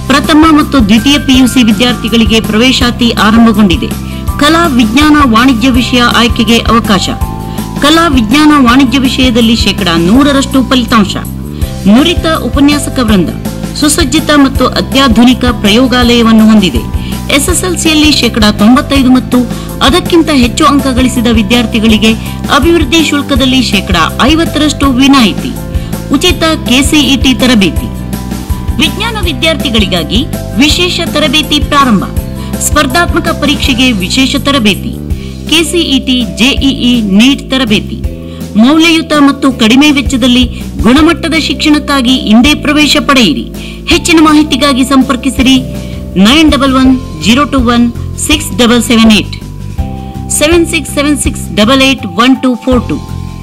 ಪ್ರಥಮ ಮತ್ತು ದ್ವಿತೀಯ ಪಿಯುಸಿ ವಿದ್ಯಾರ್ಥಿಗಳಿಗೆ ಪ್ರವೇಶಾತಿ ಆರಂಭಗೊಂಡಿದೆ ಕಲಾ ವಿಜ್ಞಾನ ವಾಣಿಜ್ಯ ವಿಷಯ ಆಯ್ಕೆಗೆ ಅವಕಾಶ ಕಲಾ ವಿಜ್ಞಾನ ವಾಣಿಜ್ಯ ವಿಷಯದಲ್ಲಿ ಶೇಕಡಾ ನೂರರಷ್ಟು ಫಲಿತಾಂಶ ನುರಿತ ಉಪನ್ಯಾಸಕ ವೃಂದ ಸುಸಜ್ಜಿತ ಮತ್ತು ಅತ್ಯಾಧುನಿಕ ಪ್ರಯೋಗಾಲಯವನ್ನು ಹೊಂದಿದೆ ಎಸ್ಎಸ್ಎಲ್ಸಿಯಲ್ಲಿ ಶೇಕಡಾ ತೊಂಬತ್ತೈದು ಮತ್ತು ಅದಕ್ಕಿಂತ ಹೆಚ್ಚು ಅಂಕ ಗಳಿಸಿದ ವಿದ್ಯಾರ್ಥಿಗಳಿಗೆ ಅಭಿವೃದ್ಧಿ ಶುಲ್ಕದಲ್ಲಿ ಶೇಕಡಾ ಐವತ್ತರಷ್ಟು ವಿನಾಯಿತಿ ಉಚಿತ ಕೆಸಿಇಟಿ ತರಬೇತಿ ವಿಜ್ಞಾನ ವಿದ್ಯಾರ್ಥಿಗಳಿಗಾಗಿ ವಿಶೇಷ ತರಬೇತಿ ಪ್ರಾರಂಭ ಸ್ಪರ್ಧಾತ್ಮಕ ಪರೀಕ್ಷೆಗೆ ವಿಶೇಷ ತರಬೇತಿ ಕೆಸಿಇಟಿ ಜೆಇಇ ನೀಟ್ ತರಬೇತಿ ಮೌಲ್ಯಯುತ ಮತ್ತು ಕಡಿಮೆ ವೆಚ್ಚದಲ್ಲಿ ಗುಣಮಟ್ಟದ ಶಿಕ್ಷಣಕ್ಕಾಗಿ ಇಂದೇ ಪ್ರವೇಶ ಪಡೆಯಿರಿ ಹೆಚ್ಚಿನ ಮಾಹಿತಿಗಾಗಿ ಸಂಪರ್ಕಿಸಿರಿ nine double one zero two one six double seven eight seven six seven six double eight one two four two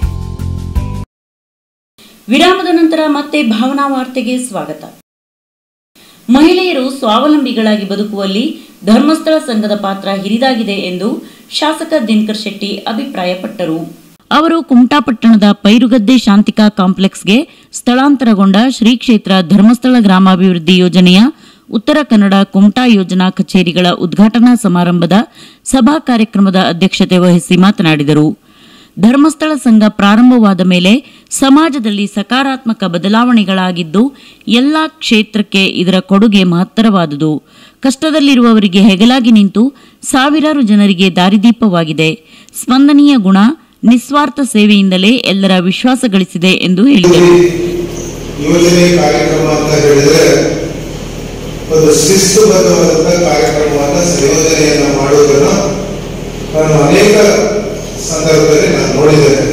ವಿರಾಮದ ನಂತರ ಮತ್ತೆ ಭಾವನಾ ವಾರ್ತೆಗೆ ಸ್ವಾಗತ ಮಹಿಳೆಯರು ಸ್ವಾವಲಂಬಿಗಳಾಗಿ ಬದುಕುವಲ್ಲಿ ಧರ್ಮಸ್ಥಳ ಸಂಘದ ಪಾತ್ರ ಹಿರಿದಾಗಿದೆ ಎಂದು ಶಾಸಕ ದಿನಕರ್ ಶೆಟ್ಟಿ ಅಭಿಪ್ರಾಯಪಟ್ಟರು ಅವರು ಕುಮಟಾ ಪಟ್ಟಣದ ಪೈರುಗದ್ದೆ ಶಾಂತಿಕಾ ಕಾಂಪ್ಲೆಕ್ಸ್ಗೆ ಸ್ಥಳಾಂತರಗೊಂಡ ಶ್ರೀ ಕ್ಷೇತ್ರ ಧರ್ಮಸ್ಥಳ ಗ್ರಾಮಾಭಿವೃದ್ಧಿ ಯೋಜನೆಯ ಉತ್ತರ ಕನ್ನಡ ಕುಮಟಾ ಯೋಜನಾ ಕಚೇರಿಗಳ ಉದ್ಘಾಟನಾ ಸಮಾರಂಭದ ಸಭಾ ಕಾರ್ಯಕ್ರಮದ ಅಧ್ಯಕ್ಷತೆ ವಹಿಸಿ ಮಾತನಾಡಿದರು ಧರ್ಮಸ್ಥಳ ಸಂಘ ಪ್ರಾರಂಭವಾದ ಮೇಲೆ ಸಮಾಜದಲ್ಲಿ ಸಕಾರಾತ್ಮಕ ಬದಲಾವಣೆಗಳಾಗಿದ್ದು ಎಲ್ಲ ಕ್ಷೇತ್ರಕ್ಕೆ ಇದರ ಕೊಡುಗೆ ಮಹತ್ತರವಾದುದು ಕಷ್ಟದಲ್ಲಿರುವವರಿಗೆ ಹೆಗಲಾಗಿ ನಿಂತು ಸಾವಿರಾರು ಜನರಿಗೆ ದಾರಿದೀಪವಾಗಿದೆ ಸ್ಪಂದನೀಯ ಗುಣ ನಿಸ್ವಾರ್ಥ ಸೇವೆಯಿಂದಲೇ ಎಲ್ಲರ ವಿಶ್ವಾಸ ಗಳಿಸಿದೆ ಎಂದು ಹೇಳಿದರು ಯೋಜನೆ ಕಾರ್ಯಕ್ರಮ ಅಂತ ಹೇಳಿದ್ರೆ ಒಂದು ಶಿಸ್ತುಬದ್ಧವಾದಂತ ಕಾರ್ಯಕ್ರಮವನ್ನ ಸಂಯೋಜನೆಯನ್ನ ಮಾಡುವುದನ್ನ ನಾನು ಅನೇಕ ಸಂದರ್ಭದಲ್ಲಿ ನಾನು ನೋಡಿದ್ದೇನೆ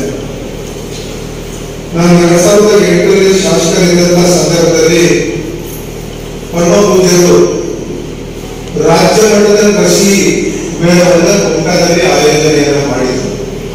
ನಾನು ಎರಡ್ ಸಾವಿರದ ಎಂಟರಲ್ಲಿ ಶಾಸಕರಿದ್ದಂತ ಸಂದರ್ಭದಲ್ಲಿ ಪೂಜ್ಯರು ರಾಜ್ಯ ಮಟ್ಟದ ಕೃಷಿ ಮೇಳವನ್ನ ಕುಮಟಾದಲ್ಲಿ ಆಯೋಜನೆಯನ್ನ ಮಾಡಿದ್ರು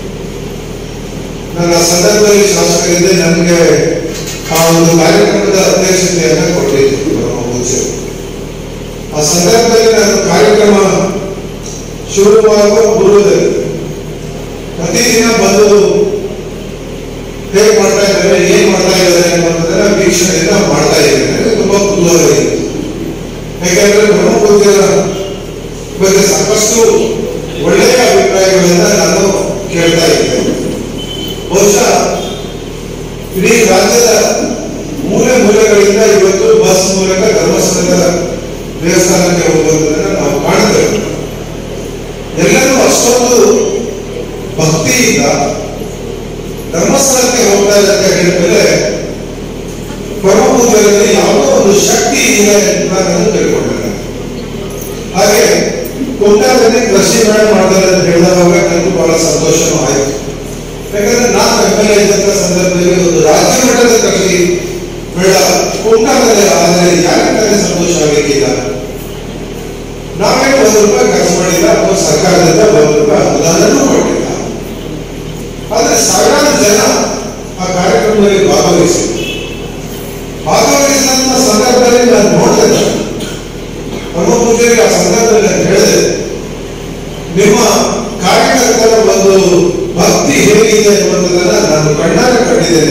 ನನ್ನ ಆ ಸಂದರ್ಭದಲ್ಲಿ ಶಾಸಕರಿದ್ದೆ ನನಗೆ ಆ ಒಂದು ಕಾರ್ಯಕ್ರಮದ ಅಧ್ಯಕ್ಷತೆಯನ್ನ ಕೊಟ್ಟಿದ್ರು ನಮ್ಮ ಪೂಜ್ಯರು ಆ ಸಂದರ್ಭದಲ್ಲಿ ನಾನು ಕಾರ್ಯಕ್ರಮ ಶುರುವಾಗುವ ಪೂರ್ವದಲ್ಲಿ ಪ್ರತಿದಿನ ಬಂದು ಹೇಗೆ ಮಾಡ್ತಾ ಇದ್ದಾರೆ ಏನ್ ಮಾಡ್ತಾ ಇದ್ದಾರೆ ಅನ್ನೋದನ್ನ ವೀಕ್ಷಣೆಯನ್ನ ಮಾಡ್ತಾ ಇದ್ದೇನೆ ನನಗೆ ತುಂಬಾ ಕುತೂಹಲ ಇದೆ ಯಾಕಂದ್ರೆ ಬ್ರಹ್ಮಪೂಜ್ಯರ ಬಗ್ಗೆ ಸಾಕಷ್ಟು ಒಳ್ಳೆಯ ಅಭಿಪ್ರಾಯಗಳನ್ನ ನಾನು ಕೇಳ್ತಾ ಇದ್ದೇನೆ ಬಹುಶಃ ಇಡೀ ರಾಜ್ಯದ ಮೂಲೆ ಮೂಲೆಗಳಿಂದ ಇವತ್ತು ಬಸ್ ಮೂಲಕ ಧರ್ಮಸ್ಥಳದ ದೇವಸ್ಥಾನಕ್ಕೆ ಹೋಗುವುದನ್ನು ನಾವು ಕಾಣ್ತೇವೆ ಎಲ್ಲರೂ ಅಷ್ಟೊಂದು ಭಕ್ತಿಯಿಂದ ಧರ್ಮಸ್ಥಳಕ್ಕೆ ಹೋಗ್ತಾ ಇದೆ ಅಂತ ಹೇಳಿದ್ಮೇಲೆ ಪರಮಪೂಜೆಯಲ್ಲಿ ಯಾವುದೋ ಒಂದು ಶಕ್ತಿ ಇದೆ ಅಂತ ನಾನು ತಿಳ್ಕೊಂಡಿದ್ದೇನೆ ಹಾಗೆ ಕುಮಟಾದಲ್ಲಿ ಕೃಷಿ ಮೇಳ ಮಾಡ್ತಾರೆ ಅಂತ ಹೇಳಿದಾಗ ನನಗೂ ಬಹಳ ಸಂತೋಷನೂ ಆಯಿತು ಯಾಕಂದ್ರೆ ನಾನು ಎಮ್ ಎಲ್ ಎ ಇದ್ದಂತ ಸಂದರ್ಭದಲ್ಲಿ ಒಂದು ರಾಜ್ಯ ಮಟ್ಟದ ಕೃಷಿ ಮೇಳ ಕುಮಟಾದಲ್ಲಿ ಆದರೆ ಯಾಕೆ ಸಂತೋಷ ಆಗಲಿಕ್ಕಿಲ್ಲ ನಾವೇನು ಒಂದು ರೂಪಾಯಿ ಖರ್ಚು ಮಾಡಿಲ್ಲ ಅಥವಾ ಸರ್ಕಾರದಿಂದ ಒಂದು ರೂಪಾಯಿ ಅನುದಾನನೂ ಕೊಟ್ಟಿಲ್ಲ ಆದ್ರೆ ಸಾವಿರಾರು ಜನ ಆ ಕಾರ್ಯಕ್ರಮದಲ್ಲಿ ಭಾಗವಹಿಸಿದ್ರು ಭಾಗವಹಿಸಿದಂತ ಸಂದರ್ಭದಲ್ಲಿ ನಾನು ನೋಡಿದೆ ಪರಮ ಪೂಜೆಗೆ ಆ ಸಂದರ್ಭದಲ್ಲಿ ನಾನು ಹೇಳಿದೆ ನಿಮ್ಮ ಕಾರ್ಯಕರ್ತರ ಒಂದು ಭಕ್ತಿ ಹೇಗಿದೆ ಅನ್ನುವುದನ್ನ ನಾನು ಕಣ್ಣಾರೆ ಕಂಡಿದ್ದೇನೆ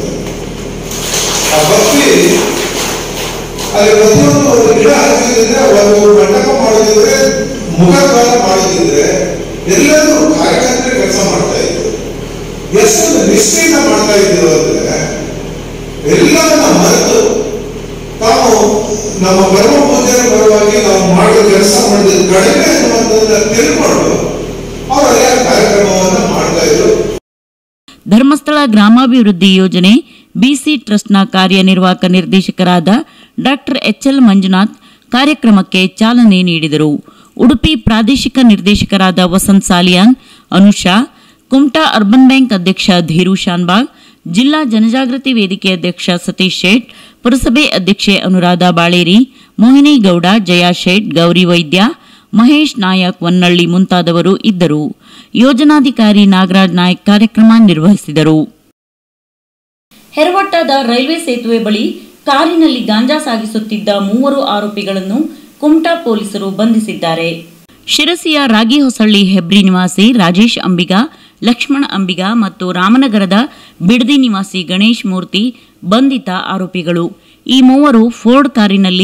ಆ ಭಕ್ತಿ ಅಲ್ಲಿ ಪ್ರತಿಯೊಂದು ಒಂದು ಗಿಡ ಹಚ್ಚಿದ್ರೆ ಒಂದು ಮಂಟಪ ಮಾಡೋದಿದ್ರೆ ಮುಖದ್ವಾರ ಮಾಡೋದಿದ್ರೆ ಎಲ್ಲರೂ ಕಾರ್ಯಕರ್ತರೇ ಕೆಲಸ ಮಾಡ್ತಾ ಇದ್ರು ಎಷ್ಟೊಂದು ನಿಷ್ಠೆಯಿಂದ ಮಾಡ್ತಾ ಇದ್ರು ಅಂದ್ರೆ ಎಲ್ಲವನ್ನ ಮರೆತು ತಾವು ನಮ್ಮ ಪರಮ ಪೂಜೆಯ ಪರವಾಗಿ ನಾವು ಮಾಡಿದ ಕೆಲಸ ಮಾಡಿದ ಕಡಿಮೆ ಅನ್ನುವಂಥದ್ದನ್ನ ತಿಳ್ಕೊಂಡು ಅವರೆಲ್ಲ ಕಾರ್ಯಕ್ರಮವನ್ನ ಮಾಡ್ತಾ ಇದ್ರು ಧರ್ಮಸ್ಥಳ ಗ್ರಾಮಾಭಿವೃದ್ಧಿ ಯೋಜನೆ ಬಿಸಿ ಟ್ರಸ್ಟ್ನ ಕಾರ್ಯನಿರ್ವಾಹಕ ನಿರ್ದೇಶಕರಾದ ಡಾಕ್ಟರ್ ಎಚ್ಎಲ್ ಮಂಜುನಾಥ್ ಕಾರ್ಯಕ್ರಮಕ್ಕೆ ಚಾಲನೆ ನೀಡಿದರು ಉಡುಪಿ ಪ್ರಾದೇಶಿಕ ನಿರ್ದೇಶಕರಾದ ವಸಂತ್ ಸಾಲಿಯಾನ್ ಅನುಷಾ ಕುಮಟಾ ಅರ್ಬನ್ ಬ್ಯಾಂಕ್ ಅಧ್ಯಕ್ಷ ಧೀರು ಶಾನ್ಬಾಗ್ ಜಿಲ್ಲಾ ಜನಜಾಗೃತಿ ವೇದಿಕೆ ಅಧ್ಯಕ್ಷ ಸತೀಶ್ ಶೇಟ್ ಪುರಸಭೆ ಅಧ್ಯಕ್ಷೆ ಅನುರಾಧ ಬಾಳೇರಿ ಮೋಹಿನಿ ಗೌಡ ಜಯಾ ಶೇಟ್ ಗೌರಿ ವೈದ್ಯ ಮಹೇಶ್ ನಾಯಕ್ ವನ್ನಳ್ಳಿ ಮುಂತಾದವರು ಇದ್ದರು ಯೋಜನಾಧಿಕಾರಿ ನಾಗರಾಜ್ ನಾಯ್ಕ್ ಕಾರ್ಯಕ್ರಮ ನಿರ್ವಹಿಸಿದರು ಹೆರವಟ್ಟದ ರೈಲ್ವೆ ಸೇತುವೆ ಬಳಿ ಕಾರಿನಲ್ಲಿ ಗಾಂಜಾ ಸಾಗಿಸುತ್ತಿದ್ದ ಮೂವರು ಆರೋಪಿಗಳನ್ನು ಕುಮಟಾ ಪೊಲೀಸರು ಬಂಧಿಸಿದ್ದಾರೆ ಶಿರಸಿಯ ರಾಗಿಹೊಸಳ್ಳಿ ಹೆಬ್ರಿ ನಿವಾಸಿ ರಾಜೇಶ್ ಅಂಬಿಗ ಲಕ್ಷ್ಮಣ ಅಂಬಿಗ ಮತ್ತು ರಾಮನಗರದ ಬಿಡದಿ ನಿವಾಸಿ ಗಣೇಶ್ ಮೂರ್ತಿ ಬಂಧಿತ ಆರೋಪಿಗಳು ಈ ಮೂವರು ಫೋರ್ಡ್ ಕಾರಿನಲ್ಲಿ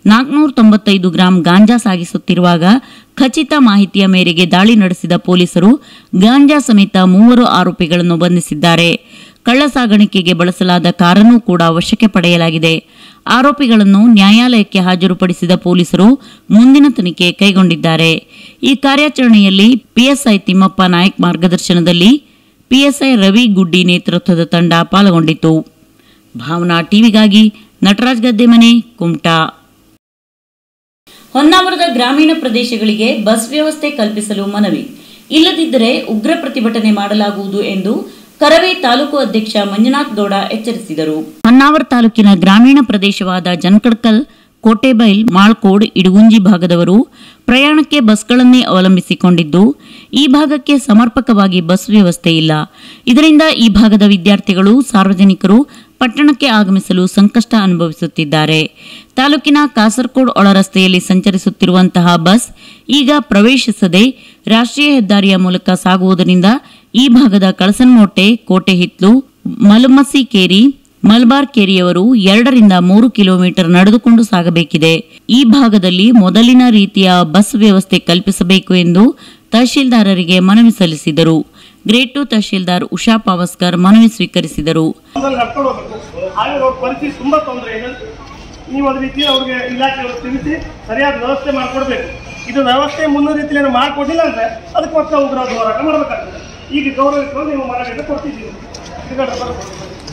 ನಾಲ್ಕುನೂರ ತೊಂಬತ್ತೈದು ಗ್ರಾಂ ಗಾಂಜಾ ಸಾಗಿಸುತ್ತಿರುವಾಗ ಖಚಿತ ಮಾಹಿತಿಯ ಮೇರೆಗೆ ದಾಳಿ ನಡೆಸಿದ ಪೊಲೀಸರು ಗಾಂಜಾ ಸಮೇತ ಮೂವರು ಆರೋಪಿಗಳನ್ನು ಬಂಧಿಸಿದ್ದಾರೆ ಕಳ್ಳ ಸಾಗಾಣಿಕೆಗೆ ಬಳಸಲಾದ ಕಾರನ್ನು ಕೂಡ ವಶಕ್ಕೆ ಪಡೆಯಲಾಗಿದೆ ಆರೋಪಿಗಳನ್ನು ನ್ಯಾಯಾಲಯಕ್ಕೆ ಹಾಜರುಪಡಿಸಿದ ಪೊಲೀಸರು ಮುಂದಿನ ತನಿಖೆ ಕೈಗೊಂಡಿದ್ದಾರೆ ಈ ಕಾರ್ಯಾಚರಣೆಯಲ್ಲಿ ಪಿಎಸ್ಐ ತಿಮ್ಮಪ್ಪ ನಾಯಕ್ ಮಾರ್ಗದರ್ಶನದಲ್ಲಿ ಪಿಎಸ್ಐ ರವಿ ಗುಡ್ಡಿ ನೇತೃತ್ವದ ತಂಡ ಪಾಲ್ಗೊಂಡಿತು ಭಾವನಾ ಟಿವಿಗಾಗಿ ನಟರಾಜ್ ಗದ್ದೆಮನೆ ಕುಮಟಾ ಹೊನ್ನಾವರದ ಗ್ರಾಮೀಣ ಪ್ರದೇಶಗಳಿಗೆ ಬಸ್ ವ್ಯವಸ್ಥೆ ಕಲ್ಪಿಸಲು ಮನವಿ ಇಲ್ಲದಿದ್ದರೆ ಉಗ್ರ ಪ್ರತಿಭಟನೆ ಮಾಡಲಾಗುವುದು ಎಂದು ಕರವೇ ತಾಲೂಕು ಅಧ್ಯಕ್ಷ ಮಂಜುನಾಥ್ ಗೌಡ ಎಚ್ಚರಿಸಿದರು ಹೊನ್ನಾವರ ತಾಲೂಕಿನ ಗ್ರಾಮೀಣ ಪ್ರದೇಶವಾದ ಜನಕಡ್ಕಲ್ ಕೋಟೆಬೈಲ್ ಮಾಳ್ಕೋಡ್ ಇಡಗುಂಜಿ ಭಾಗದವರು ಪ್ರಯಾಣಕ್ಕೆ ಬಸ್ಗಳನ್ನೇ ಅವಲಂಬಿಸಿಕೊಂಡಿದ್ದು ಈ ಭಾಗಕ್ಕೆ ಸಮರ್ಪಕವಾಗಿ ಬಸ್ ವ್ಯವಸ್ಥೆ ಇಲ್ಲ ಇದರಿಂದ ಈ ಭಾಗದ ವಿದ್ಯಾರ್ಥಿಗಳು ಸಾರ್ವಜನಿಕರು ಪಟ್ಟಣಕ್ಕೆ ಆಗಮಿಸಲು ಸಂಕಷ್ಟ ಅನುಭವಿಸುತ್ತಿದ್ದಾರೆ ತಾಲೂಕಿನ ಕಾಸರಕೋಡ್ ಒಳರಸ್ತೆಯಲ್ಲಿ ಸಂಚರಿಸುತ್ತಿರುವಂತಹ ಬಸ್ ಈಗ ಪ್ರವೇಶಿಸದೆ ರಾಷ್ಟ್ರೀಯ ಹೆದ್ದಾರಿಯ ಮೂಲಕ ಸಾಗುವುದರಿಂದ ಈ ಭಾಗದ ಕಳಸನಮೋಟೆ ಕೋಟೆ ಹಿತ್ಲು ಮಲಮಸಿ ಕೇರಿ ಮಲ್ಬಾರ್ ಕೇರಿಯವರು ಎರಡರಿಂದ ಮೂರು ಕಿಲೋಮೀಟರ್ ನಡೆದುಕೊಂಡು ಸಾಗಬೇಕಿದೆ ಈ ಭಾಗದಲ್ಲಿ ಮೊದಲಿನ ರೀತಿಯ ಬಸ್ ವ್ಯವಸ್ಥೆ ಕಲ್ಪಿಸಬೇಕು ಎಂದು ತಹಶೀಲ್ದಾರರಿಗೆ ಮನವಿ ಸಲ್ಲಿಸಿದರು ಗ್ರೇಟ್ ಟು ತಹಶೀಲ್ದಾರ್ ಉಷಾ ಪಾವಸ್ಕರ್ ಮನವಿ ಸ್ವೀಕರಿಸಿದರು ಅದ್ರಲ್ಲಿ ನಡ್ಕೊಂಡು ಹೋಗ್ಬೇಕು ಹಾಗಾಗಿ ಅವ್ರ ಪರಿಸ್ಥಿತಿ ತುಂಬಾ ತೊಂದರೆ ಇದೆ ನೀವು ಅದೇ ರೀತಿ ಅವ್ರಿಗೆ ಇಲಾಖೆಯವರು ತಿಳಿಸಿ ಸರಿಯಾದ ವ್ಯವಸ್ಥೆ ಮಾಡಿಕೊಡ್ಬೇಕು ಇದು ವ್ಯವಸ್ಥೆ ಮುನ್ನೂರು ರೀತಿಯಲ್ಲಿ ಮಾಡಿಕೊಟ್ಟಿಲ್ಲ ಅಂದ್ರೆ ಅದಕ್ಕೆ ಮತ್ತೆ ಉಗ್ರವಾದ ಹೋರಾಟ ಮಾಡಬೇಕಾಗ್ತದೆ ಈಗ ಗೌರವಿಸ್ಕೊಂಡು ನೀವು ಮನವಿಯನ್ನು ಕೊಡ್ತಿದ್ದೀವಿ ಇದಕ್ಕೆ ಬರ್ಬೋದು.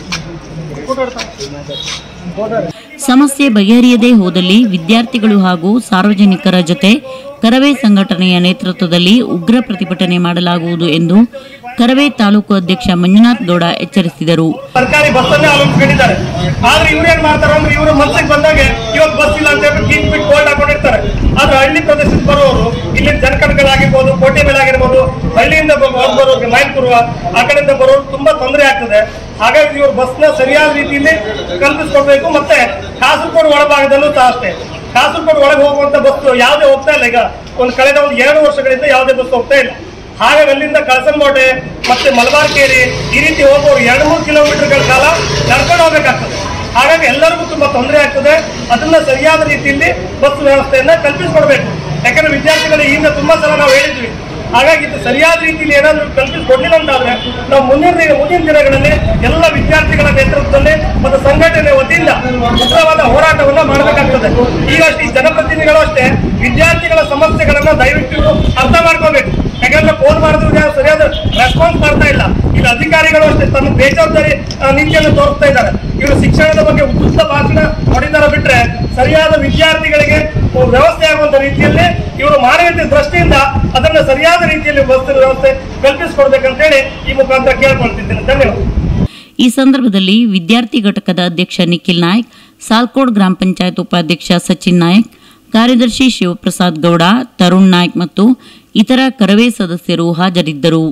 ಸಮಸ್ಯೆ ಬಗೆಹರಿಯದೇ ಹೋದಲ್ಲಿ ವಿದ್ಯಾರ್ಥಿಗಳು ಹಾಗೂ ಸಾರ್ವಜನಿಕರ ಜೊತೆ ಕರವೇ ಸಂಘಟನೆಯ ನೇತೃತ್ವದಲ್ಲಿ ಉಗ್ರ ಪ್ರತಿಭಟನೆ ಮಾಡಲಾಗುವುದು ಎಂದು ಕರವೇ ತಾಲೂಕು ಅಧ್ಯಕ್ಷ ಮಂಜುನಾಥ್ ಗೌಡ ಎಚ್ಚರಿಸಿದರು ಸರ್ಕಾರಿ ಬಸ್ ಅನ್ನೇ ಅವಲಂಬಿಸ್ಕೊಂಡಿದ್ದಾರೆ ಆದ್ರೆ ಇವ್ರು ಏನ್ ಮಾಡ್ತಾರೆ ಅಂದ್ರೆ ಇವರು ಮನ್ಸಿಗೆ ಬಂದಾಗ ಇವಾಗ ಬಸ್ ಇಲ್ಲ ಅಂತ ಹೇಳ್ಬಿಟ್ಟು ಗೀಟ್ ಬಿಟ್ಟು ಕೋಲ್ಡ್ ಹಾಕೊಂಡಿರ್ತಾರೆ ಆದ್ರೆ ಹಳ್ಳಿ ಪ್ರದೇಶದ ಬರೋರು ಇಲ್ಲಿ ಜನಕಣಗಳಾಗಿರ್ಬೋದು ಕೋಟೆ ಮೇಲೆ ಆಗಿರ್ಬೋದು ಹಳ್ಳಿಯಿಂದ ಬ- ಹೊರ್ಗ್ ಬರೋರಿಗೆ ಮೈಲ್ಪುರ್ವ ಆ ಕಡೆಯಿಂದ ಬರೋರು ತುಂಬಾ ತೊಂದರೆ ಆಗ್ತದೆ ಹಾಗಾಗಿ ಇವರು ಬಸ್ನ ಸರಿಯಾದ ರೀತಿಯಲ್ಲಿ ಕಲ್ಪಿಸ್ಕೊಡ್ಬೇಕು ಮತ್ತೆ ಕಾಸರಗೋಡು ಒಳಭಾಗದಲ್ಲೂ ಸಹ ಅಷ್ಟೇ ಕಾಸರಗೋಡು ಒಳಗೆ ಹೋಗುವಂತ ಬಸ್ ಯಾವುದೇ ಹೋಗ್ತಾ ಇಲ್ಲ ಈಗ ಒಂದು ಕಳೆದ ಒಂದು ಎರಡು ವರ್ಷಗಳಿಂದ ಯಾವುದೇ ಬಸ್ ಹೋಗ್ತಾ ಇಲ್ಲ ಹಾಗಾಗಿ ಅಲ್ಲಿಂದ ಕಳಸನಕೋಟೆ ಮತ್ತೆ ಮಲಬಾರ್ ಕೇರಿ ಈ ರೀತಿ ಹೋಗುವವರು ಎರಡು ಮೂರು ಕಿಲೋಮೀಟರ್ಗಳ ಕಾಲ ನಡ್ಕೊಂಡು ಹೋಗ್ಬೇಕಾಗ್ತದೆ ಹಾಗಾಗಿ ಎಲ್ಲರಿಗೂ ತುಂಬಾ ತೊಂದರೆ ಆಗ್ತದೆ ಅದನ್ನ ಸರಿಯಾದ ರೀತಿಯಲ್ಲಿ ಬಸ್ ವ್ಯವಸ್ಥೆಯನ್ನ ಕಲ್ಪಿಸಿಕೊಡ್ಬೇಕು ಯಾಕಂದ್ರೆ ವಿದ್ಯಾರ್ಥಿಗಳು ಈಗ ತುಂಬಾ ಸಲ ನಾವು ಹೇಳಿದ್ವಿ ಹಾಗಾಗಿ ಇದು ಸರಿಯಾದ ರೀತಿಯಲ್ಲಿ ಏನಾದರೂ ಕಲ್ಪಿಸಿಕೊಡ್ಲಿಲ್ಲ ಅಂತಾದ್ರೆ ನಾವು ಮುಂದಿನ ದಿನ- ಮುಂದಿನ ದಿನಗಳಲ್ಲಿ ಎಲ್ಲ ವಿದ್ಯಾರ್ಥಿಗಳ ನೇತೃತ್ವದಲ್ಲಿ ಮತ್ತು ಸಂಘಟನೆ ವತಿಯಿಂದ ಉಗ್ರವಾದ ಹೋರಾಟವನ್ನ ಮಾಡಬೇಕಾಗ್ತದೆ ಈಗ ಅಷ್ಟೇ ಈ ಜನಪ್ರತಿನಿಧಿಗಳು ಅಷ್ಟೇ ವಿದ್ಯಾರ್ಥಿಗಳ ಸಮಸ್ಯೆಗಳನ್ನ ದಯವಿಟ್ಟು ಇವ್ರು ಅರ್ಥ ಮಾಡ್ಕೋಬೇಕು ಯಾಕಂದ್ರೆ ಫೋನ್ ಮಾಡಿದ್ರು ಯಾರು ಸರಿಯಾದ ರೆಸ್ಪಾನ್ಸ್ ಮಾಡ್ತಾ ಇಲ್ಲ ಈಗ ಅಧಿಕಾರಿಗಳು ಅಷ್ಟೇ ತಮ್ಮ ಬೇಜವಾಬ್ದಾರಿ ಆ, ನೀತಿಯನ್ನು ತೋರಿಸ್ತಾ ಇದ್ದಾರೆ ಇವರು ಶಿಕ್ಷಣದ ಬಗ್ಗೆ ಉಚಿತ ಭಾಷಣ ಹೊಡಿದಾರ ಬಿಟ್ರೆ ಸರಿಯಾದ ವಿದ್ಯಾರ್ಥಿಗಳಿಗೆ ವ್ಯವಸ್ಥೆ ಆಗುವಂತ ರೀತಿಯಲ್ಲಿ ಇವರು ಮಾನವೀಯತೆ ದೃಷ್ಟಿಯಿಂದ ಅದನ್ನ ಸರಿಯಾದ ರೀತಿಯಲ್ಲಿ ಬಸ್ ವ್ಯವಸ್ಥೆ ಕಲ್ಪಿಸಿಕೊಡ್ಬೇಕಂತೇಳಿ ಈ ಮುಖಾಂತರ ಕೇಳ್ಕೊಳ್ತಿದ್ದೇನೆ ಧನ್ಯವಾದ ಈ ಸಂದರ್ಭದಲ್ಲಿ ವಿದ್ಯಾರ್ಥಿ ಘಟಕದ ಅಧ್ಯಕ್ಷ ನಿಖಿಲ್ ನಾಯ್ಕ್ ಸಾಲ್ಕೋಡ್ ಗ್ರಾಮ ಪಂಚಾಯತ್ ಉಪಾಧ್ಯಕ್ಷ ಸಚಿನ್ ನಾಯ್ಕ್ ಕಾರ್ಯದರ್ಶಿ ಶಿವಪ್ರಸಾದ್ ಗೌಡ ತರುಣ್ ನಾಯ್ಕ್ ಮತ್ತು ಇತರ ಕರವೇ ಸದಸ್ಯರು ಹಾಜರಿದ್ದರು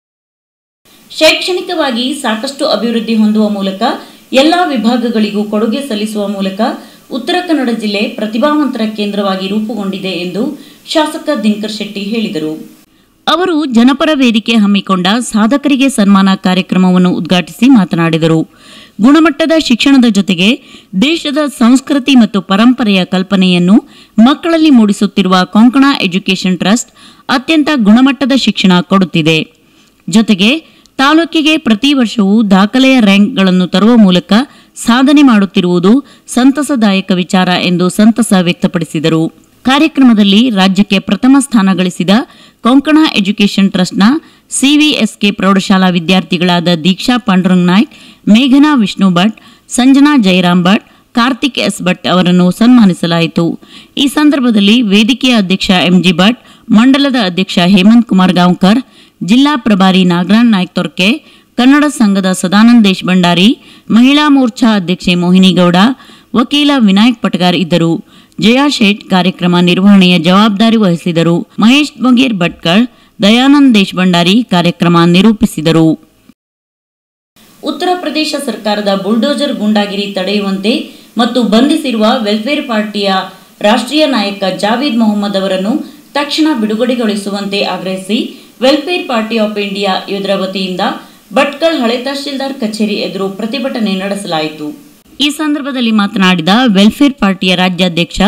ಶೈಕ್ಷಣಿಕವಾಗಿ ಸಾಕಷ್ಟು ಅಭಿವೃದ್ಧಿ ಹೊಂದುವ ಮೂಲಕ ಎಲ್ಲಾ ವಿಭಾಗಗಳಿಗೂ ಕೊಡುಗೆ ಸಲ್ಲಿಸುವ ಮೂಲಕ ಉತ್ತರ ಕನ್ನಡ ಜಿಲ್ಲೆ ಪ್ರತಿಭಾವಂತರ ಕೇಂದ್ರವಾಗಿ ರೂಪುಗೊಂಡಿದೆ ಎಂದು ಶಾಸಕ ದಿನಕರ್ ಶೆಟ್ಟಿ ಹೇಳಿದರು ಅವರು ಜನಪರ ವೇದಿಕೆ ಹಮ್ಮಿಕೊಂಡ ಸಾಧಕರಿಗೆ ಸನ್ಮಾನ ಕಾರ್ಯಕ್ರಮವನ್ನು ಉದ್ಘಾಟಿಸಿ ಮಾತನಾಡಿದರು ಗುಣಮಟ್ಟದ ಶಿಕ್ಷಣದ ಜೊತೆಗೆ ದೇಶದ ಸಂಸ್ಕೃತಿ ಮತ್ತು ಪರಂಪರೆಯ ಕಲ್ಪನೆಯನ್ನು ಮಕ್ಕಳಲ್ಲಿ ಮೂಡಿಸುತ್ತಿರುವ ಕೊಂಕಣ ಎಜುಕೇಷನ್ ಟ್ರಸ್ಟ್ ಅತ್ಯಂತ ಗುಣಮಟ್ಟದ ಶಿಕ್ಷಣ ಕೊಡುತ್ತಿದೆ ಜೊತೆಗೆ ತಾಲೂಕಿಗೆ ಪ್ರತಿ ವರ್ಷವೂ ದಾಖಲೆಯ ರ್ಯಾಂಕ್ಗಳನ್ನು ತರುವ ಮೂಲಕ ಸಾಧನೆ ಮಾಡುತ್ತಿರುವುದು ಸಂತಸದಾಯಕ ವಿಚಾರ ಎಂದು ಸಂತಸ ವ್ಯಕ್ತಪಡಿಸಿದರು ಕಾರ್ಯಕ್ರಮದಲ್ಲಿ ರಾಜ್ಯಕ್ಕೆ ಪ್ರಥಮ ಸ್ಥಾನ ಗಳಿಸಿದ ಕೊಂಕಣ ಎಜುಕೇಷನ್ ಟ್ರಸ್ಟ್ನ ಸಿವಿಎಸ್ಕೆ ಪ್ರೌಢಶಾಲಾ ವಿದ್ಯಾರ್ಥಿಗಳಾದ ದೀಕ್ಷಾ ಪಾಂಡುರಂಗ್ ನಾಯ್ಕ್ ಮೇಘನಾ ವಿಷ್ಣು ಭಟ್ ಸಂಜನಾ ಜಯರಾಮ್ ಭಟ್ ಕಾರ್ತಿಕ್ ಎಸ್ ಭಟ್ ಅವರನ್ನು ಸನ್ಮಾನಿಸಲಾಯಿತು ಈ ಸಂದರ್ಭದಲ್ಲಿ ವೇದಿಕೆಯ ಅಧ್ಯಕ್ಷ ಎಂಜಿ ಭಟ್ ಮಂಡಲದ ಅಧ್ಯಕ್ಷ ಹೇಮಂತ್ ಕುಮಾರ್ ಗಾಂವ್ಕರ್ ಜಿಲ್ಲಾ ಪ್ರಭಾರಿ ನಾಗರಾಜ್ ನಾಯ್ಕ್ ತೊರ್ಕೆ ಕನ್ನಡ ಸಂಘದ ಸದಾನಂದ್ ದೇಶ್ ಭಂಡಾರಿ ಮಹಿಳಾ ಮೋರ್ಚಾ ಅಧ್ಯಕ್ಷೆ ಮೋಹಿನಿ ಗೌಡ ವಕೀಲ ವಿನಾಯಕ್ ಪಟಗಾರ್ ಇದ್ದರು ಜಯಾ ಶೇಟ್ ಕಾರ್ಯಕ್ರಮ ನಿರ್ವಹಣೆಯ ಜವಾಬ್ದಾರಿ ವಹಿಸಿದರು ಮಹೇಶ್ ಬಗೀರ್ ಭಟ್ಕಳ್ ದಯಾನಂದ್ ದೇಶ್ ಭಂಡಾರಿ ಕಾರ್ಯಕ್ರಮ ನಿರೂಪಿಸಿದರು ಉತ್ತರ ಪ್ರದೇಶ ಸರ್ಕಾರದ ಬುಲ್ಡೋಜರ್ ಗೂಂಡಾಗಿರಿ ತಡೆಯುವಂತೆ ಮತ್ತು ಬಂಧಿಸಿರುವ ವೆಲ್ಫೇರ್ ಪಾರ್ಟಿಯ ರಾಷ್ಟ್ರೀಯ ನಾಯಕ ಜಾವೀದ್ ಮೊಹಮ್ಮದ್ ಅವರನ್ನು ತಕ್ಷಣ ಬಿಡುಗಡೆಗೊಳಿಸುವಂತೆ ಆಗ್ರಹಿಸಿ ವೆಲ್ಫೇರ್ ಪಾರ್ಟಿ ಆಫ್ ಇಂಡಿಯಾ ಇದರ ವತಿಯಿಂದ ಭಟ್ಕಳ್ ಹಳೆ ತಹಶೀಲ್ದಾರ್ ಕಚೇರಿ ಎದುರು ಪ್ರತಿಭಟನೆ ನಡೆಸಲಾಯಿತು ಈ ಸಂದರ್ಭದಲ್ಲಿ ಮಾತನಾಡಿದ ವೆಲ್ಫೇರ್ ಪಾರ್ಟಿಯ ರಾಜ್ಯಾಧ್ಯಕ್ಷ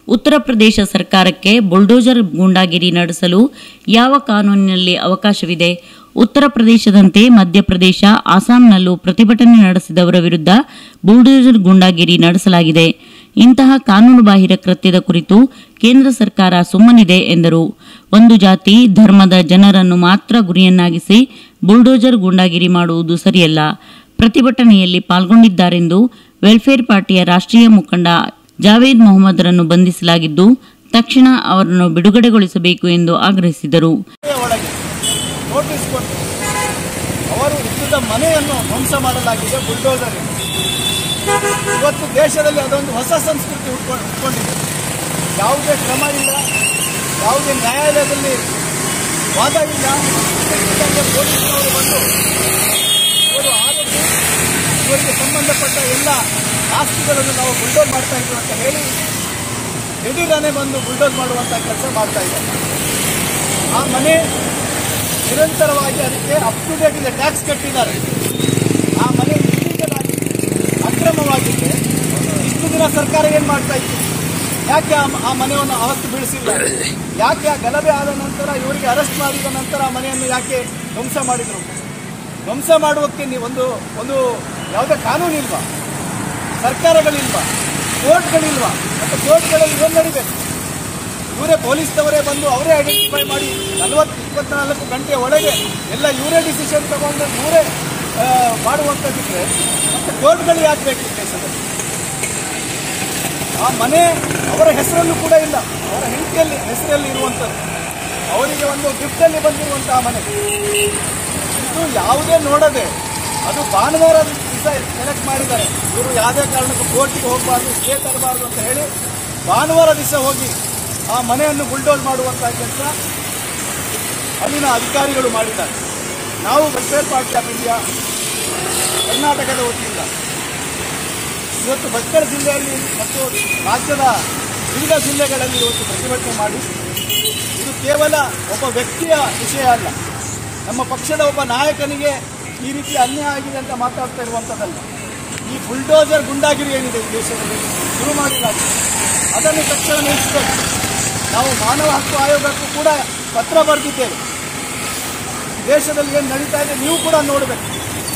ಉತ್ತರ ಪ್ರದೇಶ ಸರ್ಕಾರಕ್ಕೆ ಬುಲ್ಡೋಜರ್ ಗೂಂಡಾಗಿರಿ ನಡೆಸಲು ಯಾವ ಕಾನೂನಿನಲ್ಲಿ ಅವಕಾಶವಿದೆ ಉತ್ತರ ಪ್ರದೇಶದಂತೆ ಮಧ್ಯಪ್ರದೇಶ ಅಸ್ಸಾಂನಲ್ಲೂ ಪ್ರತಿಭಟನೆ ನಡೆಸಿದವರ ವಿರುದ್ಧ ಬುಲ್ಡೋಜರ್ ಗೂಂಡಾಗಿರಿ ನಡೆಸಲಾಗಿದೆ ಇಂತಹ ಕಾನೂನುಬಾಹಿರ ಕೃತ್ಯದ ಕುರಿತು ಕೇಂದ್ರ ಸರ್ಕಾರ ಸುಮ್ಮನಿದೆ ಎಂದರು ಒಂದು ಜಾತಿ ಧರ್ಮದ ಜನರನ್ನು ಮಾತ್ರ ಗುರಿಯನ್ನಾಗಿಸಿ ಬುಲ್ಡೋಜರ್ ಗೂಂಡಾಗಿರಿ ಮಾಡುವುದು ಸರಿಯಲ್ಲ ಪ್ರತಿಭಟನೆಯಲ್ಲಿ ಪಾಲ್ಗೊಂಡಿದ್ದಾರೆಂದು ವೆಲ್ಫೇರ್ ಪಾರ್ಟಿಯ ರಾಷ್ಟ್ರೀಯ ಮುಖಂಡ ಜಾವೇದ್ ಮೊಹಮ್ಮದ್ರನ್ನು ಬಂಧಿಸಲಾಗಿದ್ದು ತಕ್ಷಣ ಅವರನ್ನು ಬಿಡುಗಡೆಗೊಳಿಸಬೇಕು ಎಂದು ಆಗ್ರಹಿಸಿದರು ಒಳಗೆ ನೋಟಿಸ್ ಕೊಟ್ಟು ಅವರು ಇದ್ದ ಮನೆಯನ್ನು ಧ್ವಂಸ ಮಾಡಲಾಗಿದೆ ಬುಲ್ಡೋಸರ್ ಇವತ್ತು ದೇಶದಲ್ಲಿ ಅದೊಂದು ಹೊಸ ಸಂಸ್ಕೃತಿ ಉಟ್ಕೊಂಡು ಉಟ್ಕೊಂಡಿದೆ ಯಾವುದೇ ಕ್ರಮ ಇಲ್ಲ ಯಾವುದೇ ನ್ಯಾಯಾಲಯದಲ್ಲಿ ವಾದ ಇಲ್ಲ ಇದ್ದಕ್ಕಿದ್ದಂಗೆ ಪೊಲೀಸ್ನವರು ಬಂದು ಇವರು ಆರೋಪಿ ಇವರಿಗೆ ಸಂಬಂಧಪಟ್ಟ ಎಲ್ಲ ಆಸ್ತಿಗಳನ್ನು ನಾವು ಬುಲ್ಡೋಸ್ ಮಾಡ್ತಾ ಇದ್ದೀವಿ ಅಂತ ಹೇಳಿ ದಿಢೀರನೆ ಬಂದು ಬುಲ್ಡೋಸ್ ಮಾಡುವಂಥ ಕೆಲಸ ಮಾಡ್ತಾ ಇದ್ದಾರೆ ಆ ಮನೆ ನಿರಂತರವಾಗಿ ಅದಕ್ಕೆ ಅಪ್ ಟು ಡೇಟ್ ಇದೆ ಟ್ಯಾಕ್ಸ್ ಕಟ್ಟಿದ್ದಾರೆ ಆ ಮನೆ ಇಲ್ಲೀಗಲ್ ಆಗಿದೆ ಅಕ್ರಮವಾಗಿದೆ ಇಷ್ಟು ದಿನ ಸರ್ಕಾರ ಏನು ಮಾಡ್ತಾ ಇತ್ತು ಯಾಕೆ ಆ- ಆ ಮನೆಯನ್ನು ಅವತ್ತು ಬೀಳಿಸಿಲ್ಲ ಯಾಕೆ ಆ ಗಲಭೆ ಆದ ನಂತರ ಇವರಿಗೆ ಅರೆಸ್ಟ್ ಮಾಡಿದ ನಂತರ ಆ ಮನೆಯನ್ನು ಯಾಕೆ ಧ್ವಂಸ ಮಾಡಿದರು ಧ್ವಂಸ ಮಾಡುವಕ್ಕೆ ನೀವು ಒಂದು ಒಂದು ಯಾವುದೇ ಕಾನೂನು ಇಲ್ವಾ ಸರ್ಕಾರಗಳಿಲ್ವಾ ಕೋರ್ಟ್ಗಳಿಲ್ವಾ ಮತ್ತು ಕೋರ್ಟ್ಗಳಲ್ಲಿ ಏನು ನಡಿಬೇಕು ಇವರೇ ಪೊಲೀಸ್ನವರೇ ಬಂದು ಅವರೇ ಐಡೆಂಟಿಫೈ ಮಾಡಿ ನಲವತ್ತು ಇಪ್ಪತ್ನಾಲ್ಕು ಗಂಟೆ ಒಳಗೆ ಎಲ್ಲ ಇವರೇ ಡಿಸಿಷನ್ ತಗೊಂಡು ಇವರೇ ಆ, ಮಾಡುವಂಥದ್ದಿದ್ರೆ ಮತ್ತೆ ಕೋರ್ಟ್ಗಳು ಯಾಕೆ ಬೇಕು ಈ ದೇಶದಲ್ಲಿ ಆ ಮನೆ ಅವರ ಹೆಸರಲ್ಲೂ ಕೂಡ ಇಲ್ಲ ಅವರ ಹೆಂಡತಿಯಲ್ಲಿ ಹೆಸರಲ್ಲಿ ಇರುವಂಥದ್ದು ಅವರಿಗೆ ಒಂದು ಗಿಫ್ಟಲ್ಲಿ ಬಂದಿರುವಂತಹ ಮನೆ ಇದು ಯಾವುದೇ ನೋಡದೆ ಅದು ಭಾನುವಾರ ದಿವಸ ಸೆಲೆಕ್ಟ್ ಮಾಡಿದ್ದಾರೆ ಇವರು ಯಾವುದೇ ಕಾರಣಕ್ಕೂ ಕೋರ್ಟಿಗೆ ಹೋಗಬಾರ್ದು ಸ್ಟೇ ತರಬಾರ್ದು ಅಂತ ಹೇಳಿ ಭಾನುವಾರ ದಿವಸ ಹೋಗಿ ಆ ಮನೆಯನ್ನು ಬುಲ್ಡೋಸ್ ಮಾಡುವಂತಹ ಕೆಲಸ ಅಲ್ಲಿನ ಅಧಿಕಾರಿಗಳು ಮಾಡಿದ್ದಾರೆ ನಾವು ವೆಲ್ಫೇರ್ ಪಾರ್ಟಿ ಆಫ್ ಇಂಡಿಯಾ ಕರ್ನಾಟಕದ ವತಿಯಿಂದ ಇವತ್ತು ಭಟ್ಕಳ ಜಿಲ್ಲೆಯಲ್ಲಿ ಮತ್ತು ರಾಜ್ಯದ ವಿವಿಧ ಜಿಲ್ಲೆಗಳಲ್ಲಿ ಇವತ್ತು ಪ್ರತಿಭಟನೆ ಮಾಡಿ ಇದು ಕೇವಲ ಒಬ್ಬ ವ್ಯಕ್ತಿಯ ವಿಷಯ ಅಲ್ಲ ನಮ್ಮ ಪಕ್ಷದ ಒಬ್ಬ ನಾಯಕನಿಗೆ ಈ ರೀತಿ ಅನ್ಯಾಯ ಆಗಿದೆ ಅಂತ ಮಾತಾಡ್ತಾ ಇರುವಂಥದ್ದಲ್ಲ ಈ ಬುಲ್ಡೋಸರ್ ಗುಂಡಾಗಿರಿ ಏನಿದೆ ಈ ದೇಶದಲ್ಲಿ ಶುರು ಮಾಡಿದ್ದಾಗಿದೆ ಅದನ್ನು ತಕ್ಷಣ ನಿಲ್ಲಿಸಬೇಕು ನಾವು ಮಾನವ ಹಕ್ಕು ಆಯೋಗಕ್ಕೂ ಕೂಡ ಪತ್ರ ಬರೆದಿದ್ದೇವೆ ದೇಶದಲ್ಲಿ ಏನು ನಡೀತಾ ಇದೆ ನೀವು ಕೂಡ ನೋಡಬೇಕು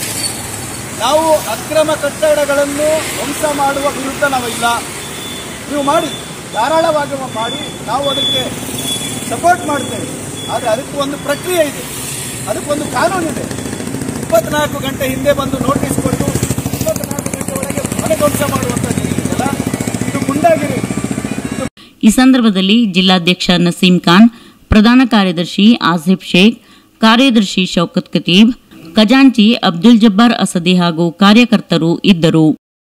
ನಾವು ಅಕ್ರಮ ಕಟ್ಟಡಗಳನ್ನು ಧ್ವಂಸ ಮಾಡುವ ವಿರುದ್ಧ ನಾವಿಲ್ಲ ನೀವು ಮಾಡಿ ಧಾರಾಳವಾಗಿ ಮಾಡಿ ನಾವು ಅದಕ್ಕೆ ಸಪೋರ್ಟ್ ಮಾಡ್ತೇವೆ ಆದರೆ ಅದಕ್ಕೆ ಒಂದು ಪ್ರಕ್ರಿಯೆ ಇದೆ ಅದಕ್ಕೊಂದು ಕಾನೂನಿದೆ ಇಪ್ಪತ್ನಾಲ್ಕು ಗಂಟೆ ಹಿಂದೆ ಬಂದು ನೋಟಿಸ್ ಕೊಟ್ಟು ಇಪ್ಪತ್ನಾಲ್ಕು ಗಂಟೆ ಒಳಗೆ ಮನೆ ಧ್ವಂಸ ಮಾಡುವಂಥದ್ದು ಇದೆಯಲ್ಲ ಇದು ಗುಂಡಾಗಿರಿ ಈ ಸಂದರ್ಭದಲ್ಲಿ ಜಿಲ್ಲಾಧ್ಯಕ್ಷ ನಸೀಂ ಖಾನ್ ಪ್ರಧಾನ ಕಾರ್ಯದರ್ಶಿ ಆಸಿಫ್ ಶೇಖ್ ಕಾರ್ಯದರ್ಶಿ ಶೌಕತ್ ಖತೀಬ್ ಖಜಾಂಚಿ ಅಬ್ದುಲ್ ಜಬ್ಬಾರ್ ಅಸದಿ ಹಾಗೂ ಕಾರ್ಯಕರ್ತರು ಇದ್ದರು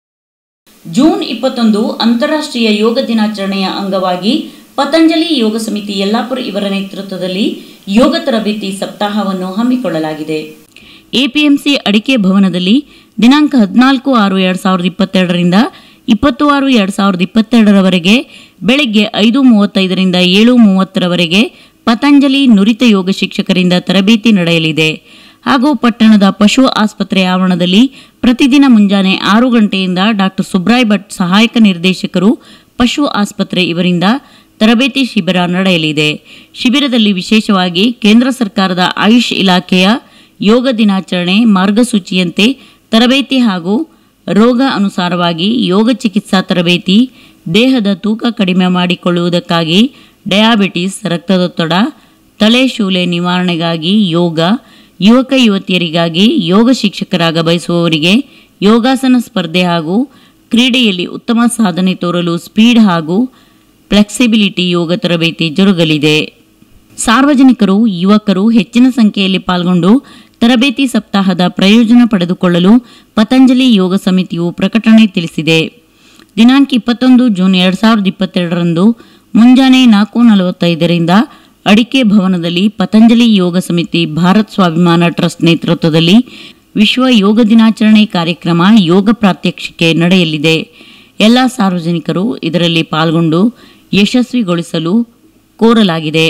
ಜೂನ್ ಇಪ್ಪತ್ತೊಂದು ಅಂತಾರಾಷ್ಟ್ರೀಯ ಯೋಗ ದಿನಾಚರಣೆಯ ಅಂಗವಾಗಿ ಪತಂಜಲಿ ಯೋಗ ಸಮಿತಿ ಯಲ್ಲಾಪುರ ಇವರ ನೇತೃತ್ವದಲ್ಲಿ ಯೋಗ ತರಬೇತಿ ಸಪ್ತಾಹವನ್ನು ಹಮ್ಮಿಕೊಳ್ಳಲಾಗಿದೆ ಎಪಿಎಂಸಿ ಅಡಿಕೆ ಭವನದಲ್ಲಿ ದಿನಾಂಕ ಹದಿನಾಲ್ಕು ಆರು ಎರಡು ಸಾವಿರದ ಇಪ್ಪತ್ತೆರಡರಿಂದ ಇಪ್ಪತ್ತು ಆರು ಎರಡು ಸಾವಿರದ ಇಪ್ಪತ್ತೆರಡರವರೆಗೆ ಬೆಳಗ್ಗೆ ಐದು ಮೂವತ್ತೈದರಿಂದ ಏಳು ಮೂವತ್ತರವರೆಗೆ ಪತಂಜಲಿ ನುರಿತ ಯೋಗ ಶಿಕ್ಷಕರಿಂದ ತರಬೇತಿ ನಡೆಯಲಿದೆ ಹಾಗೂ ಪಟ್ಟಣದ ಪಶು ಆಸ್ಪತ್ರೆ ಆವರಣದಲ್ಲಿ ಪ್ರತಿದಿನ ಮುಂಜಾನೆ ಆರು ಗಂಟೆಯಿಂದ ಡಾಕ್ಟರ್ ಸುಬ್ರಾಯ್ ಭಟ್ ಸಹಾಯಕ ನಿರ್ದೇಶಕರು ಪಶು ಆಸ್ಪತ್ರೆ ಇವರಿಂದ ತರಬೇತಿ ಶಿಬಿರ ನಡೆಯಲಿದೆ ಶಿಬಿರದಲ್ಲಿ ವಿಶೇಷವಾಗಿ ಕೇಂದ್ರ ಸರ್ಕಾರದ ಆಯುಷ್ ಇಲಾಖೆಯ ಯೋಗ ದಿನಾಚರಣೆ ಮಾರ್ಗಸೂಚಿಯಂತೆ ತರಬೇತಿ ಹಾಗೂ ರೋಗ ಅನುಸಾರವಾಗಿ ಯೋಗ ಚಿಕಿತ್ಸಾ ತರಬೇತಿ ದೇಹದ ತೂಕ ಕಡಿಮೆ ಮಾಡಿಕೊಳ್ಳುವುದಕ್ಕಾಗಿ ಡಯಾಬಿಟಿಸ್ ರಕ್ತದೊತ್ತಡ ತಲೆ ಶೂಲೆ ನಿವಾರಣೆಗಾಗಿ ಯೋಗ ಯುವಕ ಯುವತಿಯರಿಗಾಗಿ ಯೋಗ ಶಿಕ್ಷಕರಾಗ ಬಯಸುವವರಿಗೆ ಯೋಗಾಸನ ಸ್ಪರ್ಧೆ ಹಾಗೂ ಕ್ರೀಡೆಯಲ್ಲಿ ಉತ್ತಮ ಸಾಧನೆ ತೋರಲು ಸ್ಪೀಡ್ ಹಾಗೂ ಫ್ಲೆಕ್ಸಿಬಿಲಿಟಿ ಯೋಗ ತರಬೇತಿ ಜರುಗಲಿದೆ ಸಾರ್ವಜನಿಕರು ಯುವಕರು ಹೆಚ್ಚಿನ ಸಂಖ್ಯೆಯಲ್ಲಿ ಪಾಲ್ಗೊಂಡು ತರಬೇತಿ ಸಪ್ತಾಹದ ಪ್ರಯೋಜನ ಪಡೆದುಕೊಳ್ಳಲು ಪತಂಜಲಿ ಯೋಗ ಸಮಿತಿಯು ಪ್ರಕಟಣೆ ತಿಳಿಸಿದೆ ದಿನಾಂಕ ಇಪ್ಪತ್ತೊಂದು ಜೂನ್ ಎರಡು ಸಾವಿರದ ಇಪ್ಪತ್ತೆರಡರಂದು ಮುಂಜಾನೆ ನಾಲ್ಕು ನಲವತ್ತೈದರಿಂದ ಅಡಿಕೆ ಭವನದಲ್ಲಿ ಪತಂಜಲಿ ಯೋಗ ಸಮಿತಿ ಭಾರತ್ ಸ್ವಾಭಿಮಾನ ಟ್ರಸ್ಟ್ ನೇತೃತ್ವದಲ್ಲಿ ವಿಶ್ವ ಯೋಗ ದಿನಾಚರಣೆ ಕಾರ್ಯಕ್ರಮ ಯೋಗ ಪ್ರಾತ್ಯಕ್ಷಿಕೆ ನಡೆಯಲಿದೆ ಎಲ್ಲ ಸಾರ್ವಜನಿಕರು ಇದರಲ್ಲಿ ಪಾಲ್ಗೊಂಡು ಯಶಸ್ವಿಗೊಳಿಸಲು ಕೋರಲಾಗಿದೆ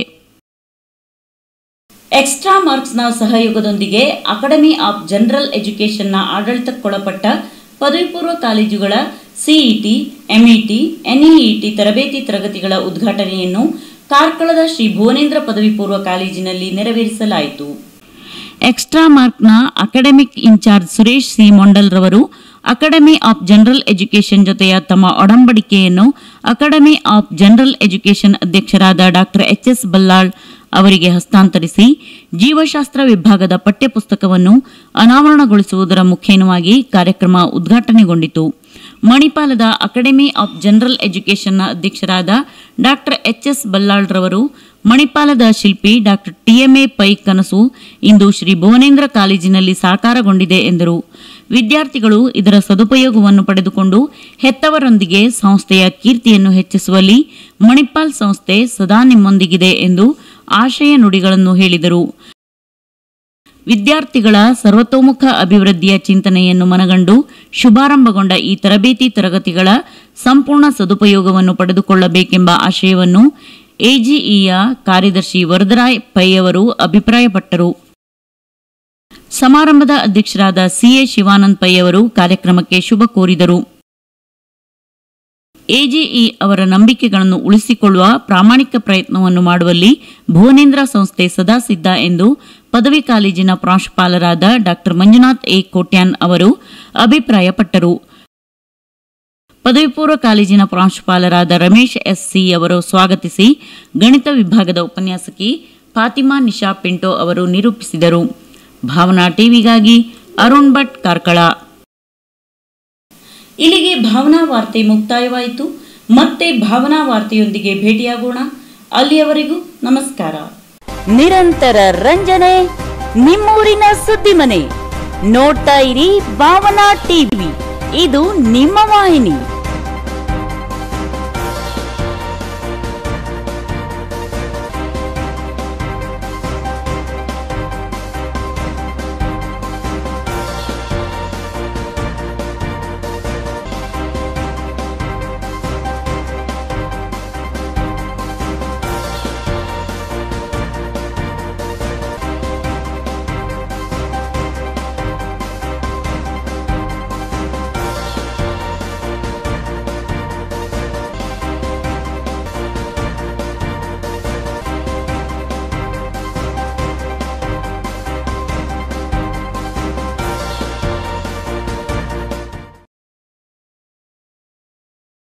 ಎಕ್ಸ್ಟ್ರಾ ಮಾರ್ಕ್ಸ್ನ ಸಹಯೋಗದೊಂದಿಗೆ ಅಕಾಡೆಮಿ ಆಫ್ ಜನರಲ್ ಎಜುಕೇಷನ್ನ ಆಡಳಿತಕ್ಕೊಳಪಟ್ಟ ಪದವಿ ಪೂರ್ವ ಕಾಲೇಜುಗಳ ಸಿಇಟಿ ಎಂಇಟಿ ಎನ್ಇಇಟಿ ತರಬೇತಿ ತರಗತಿಗಳ ಉದ್ಘಾಟನೆಯನ್ನು ಕಾರ್ಕಳದ ಶ್ರೀ ಭುವನೇಂದ್ರ ಪದವಿ ಪೂರ್ವ ಕಾಲೇಜಿನಲ್ಲಿ ನೆರವೇರಿಸಲಾಯಿತು ಎಕ್ಸ್ಟ್ರಾ ಮಾರ್ಕ್ನ academic in charge Suresh C Mondal ರವರು ಅಕಾಡೆಮಿ ಆಫ್ ಜನರಲ್ ಎಜುಕೇಷನ್ ಜೊತೆಯ ತಮ್ಮ ಒಡಂಬಡಿಕೆಯನ್ನು ಅಕಾಡೆಮಿ ಆಫ್ ಜನರಲ್ ಎಜುಕೇಷನ್ ಅಧ್ಯಕ್ಷರಾದ ಡಾಕ್ಟರ್ ಎಚ್ ಎಸ್ ಬಲ್ಲಾಳ್ ಅವರಿಗೆ ಹಸ್ತಾಂತರಿಸಿ ಜೀವಶಾಸ್ತ್ರ ವಿಭಾಗದ ಪಠ್ಯಪುಸ್ತಕವನ್ನು ಅನಾವರಣಗೊಳಿಸುವುದರ ಮುಖೇನವಾಗಿ ಕಾರ್ಯಕ್ರಮ ಉದ್ಘಾಟನೆಗೊಂಡಿತು ಮಣಿಪಾಲದ ಅಕಾಡೆಮಿ ಆಫ್ ಜನರಲ್ ಎಜುಕೇಷನ್ನ ಅಧ್ಯಕ್ಷರಾದ ಡಾಕ್ಟರ್ ಎಚ್ ಎಸ್ ಬಲ್ಲಾಳ್ ರವರು ಮಣಿಪಾಲದ ಶಿಲ್ಪಿ ಡಾಕ್ಟರ್ ಟಿಎಂಎ ಪೈ ಕನಸು ಇಂದು ಶ್ರೀ ಭುವನೇಂದ್ರ ಕಾಲೇಜಿನಲ್ಲಿ ಸಾಕಾರಗೊಂಡಿದೆ ಎಂದರು ವಿದ್ಯಾರ್ಥಿಗಳು ಇದರ ಸದುಪಯೋಗವನ್ನು ಪಡೆದುಕೊಂಡು ಹೆತ್ತವರೊಂದಿಗೆ ಸಂಸ್ಥೆಯ ಕೀರ್ತಿಯನ್ನು ಹೆಚ್ಚಿಸುವಲ್ಲಿ ಮಣಿಪಾಲ್ ಸಂಸ್ಥೆ ಸದಾ ನಿಮ್ಮೊಂದಿಗಿದೆ ಎಂದು ಆಶಯ ನುಡಿಗಳನ್ನು ಹೇಳಿದರು ವಿದ್ಯಾರ್ಥಿಗಳ ಸರ್ವತೋಮುಖ ಅಭಿವೃದ್ಧಿಯ ಚಿಂತನೆಯನ್ನು ಮನಗಂಡು ಶುಭಾರಂಭಗೊಂಡ ಈ ತರಬೇತಿ ತರಗತಿಗಳ ಸಂಪೂರ್ಣ ಸದುಪಯೋಗವನ್ನು ಪಡೆದುಕೊಳ್ಳಬೇಕೆಂಬ ಆಶಯವನ್ನು ಎಜಿಇಯ ಕಾರ್ಯದರ್ಶಿ ವರದರಾಯ್ ಪೈ ಅವರು ಅಭಿಪ್ರಾಯಪಟ್ಟರು ಸಮಾರಂಭದ ಅಧ್ಯಕ್ಷರಾದ ಸಿಎ ಶಿವಾನಂದ್ ಪೈ ಅವರು ಕಾರ್ಯಕ್ರಮಕ್ಕೆ ಶುಭ ಕೋರಿದರು ಎಜಿಇ ಅವರ ನಂಬಿಕೆಗಳನ್ನು ಉಳಿಸಿಕೊಳ್ಳುವ ಪ್ರಾಮಾಣಿಕ ಪ್ರಯತ್ನವನ್ನು ಮಾಡುವಲ್ಲಿ ಭುವನೇಂದ್ರ ಸಂಸ್ಥೆ ಸದಾ ಸಿದ್ಧ ಎಂದು ಪದವಿ ಕಾಲೇಜಿನ ಪ್ರಾಂಶುಪಾಲರಾದ ಡಾಕ್ಟರ್ ಮಂಜುನಾಥ್ ಎ ಕೋಟ್ಯಾನ್ ಅವರು ಅಭಿಪ್ರಾಯಪಟ್ಟರು ಪದವಿ ಪೂರ್ವ ಕಾಲೇಜಿನ ಪ್ರಾಂಶುಪಾಲರಾದ ರಮೇಶ್ ಎಸ್ ಸಿ ಅವರು ಸ್ವಾಗತಿಸಿ ಗಣಿತ ವಿಭಾಗದ ಉಪನ್ಯಾಸಕಿ ಫಾತಿಮಾ ನಿಶಾ ಪಿಂಟೋ ಅವರು ನಿರೂಪಿಸಿದರು ಭಾವನಾ ಟಿವಿಗಾಗಿ ಅರುಣ್ ಭಟ್ ಕಾರ್ಕಳ ಇಲ್ಲಿಗೆ ಭಾವನಾ ವಾರ್ತೆ ಮುಕ್ತಾಯವಾಯಿತು ಮತ್ತೆ ಭಾವನಾ ವಾರ್ತೆಯೊಂದಿಗೆ ಭೇಟಿಯಾಗೋಣ ಅಲ್ಲಿಯವರೆಗೂ ನಮಸ್ಕಾರ ನಿರಂತರ ರಂಜನೆ ನಿಮ್ಮೂರಿನ ಸುದ್ದಿ ಮನೆ ನೋಡ್ತಾ ಇರಿ ಭಾವನಾ ಟಿವಿ ಇದು ನಿಮ್ಮ ವಾಹಿನಿ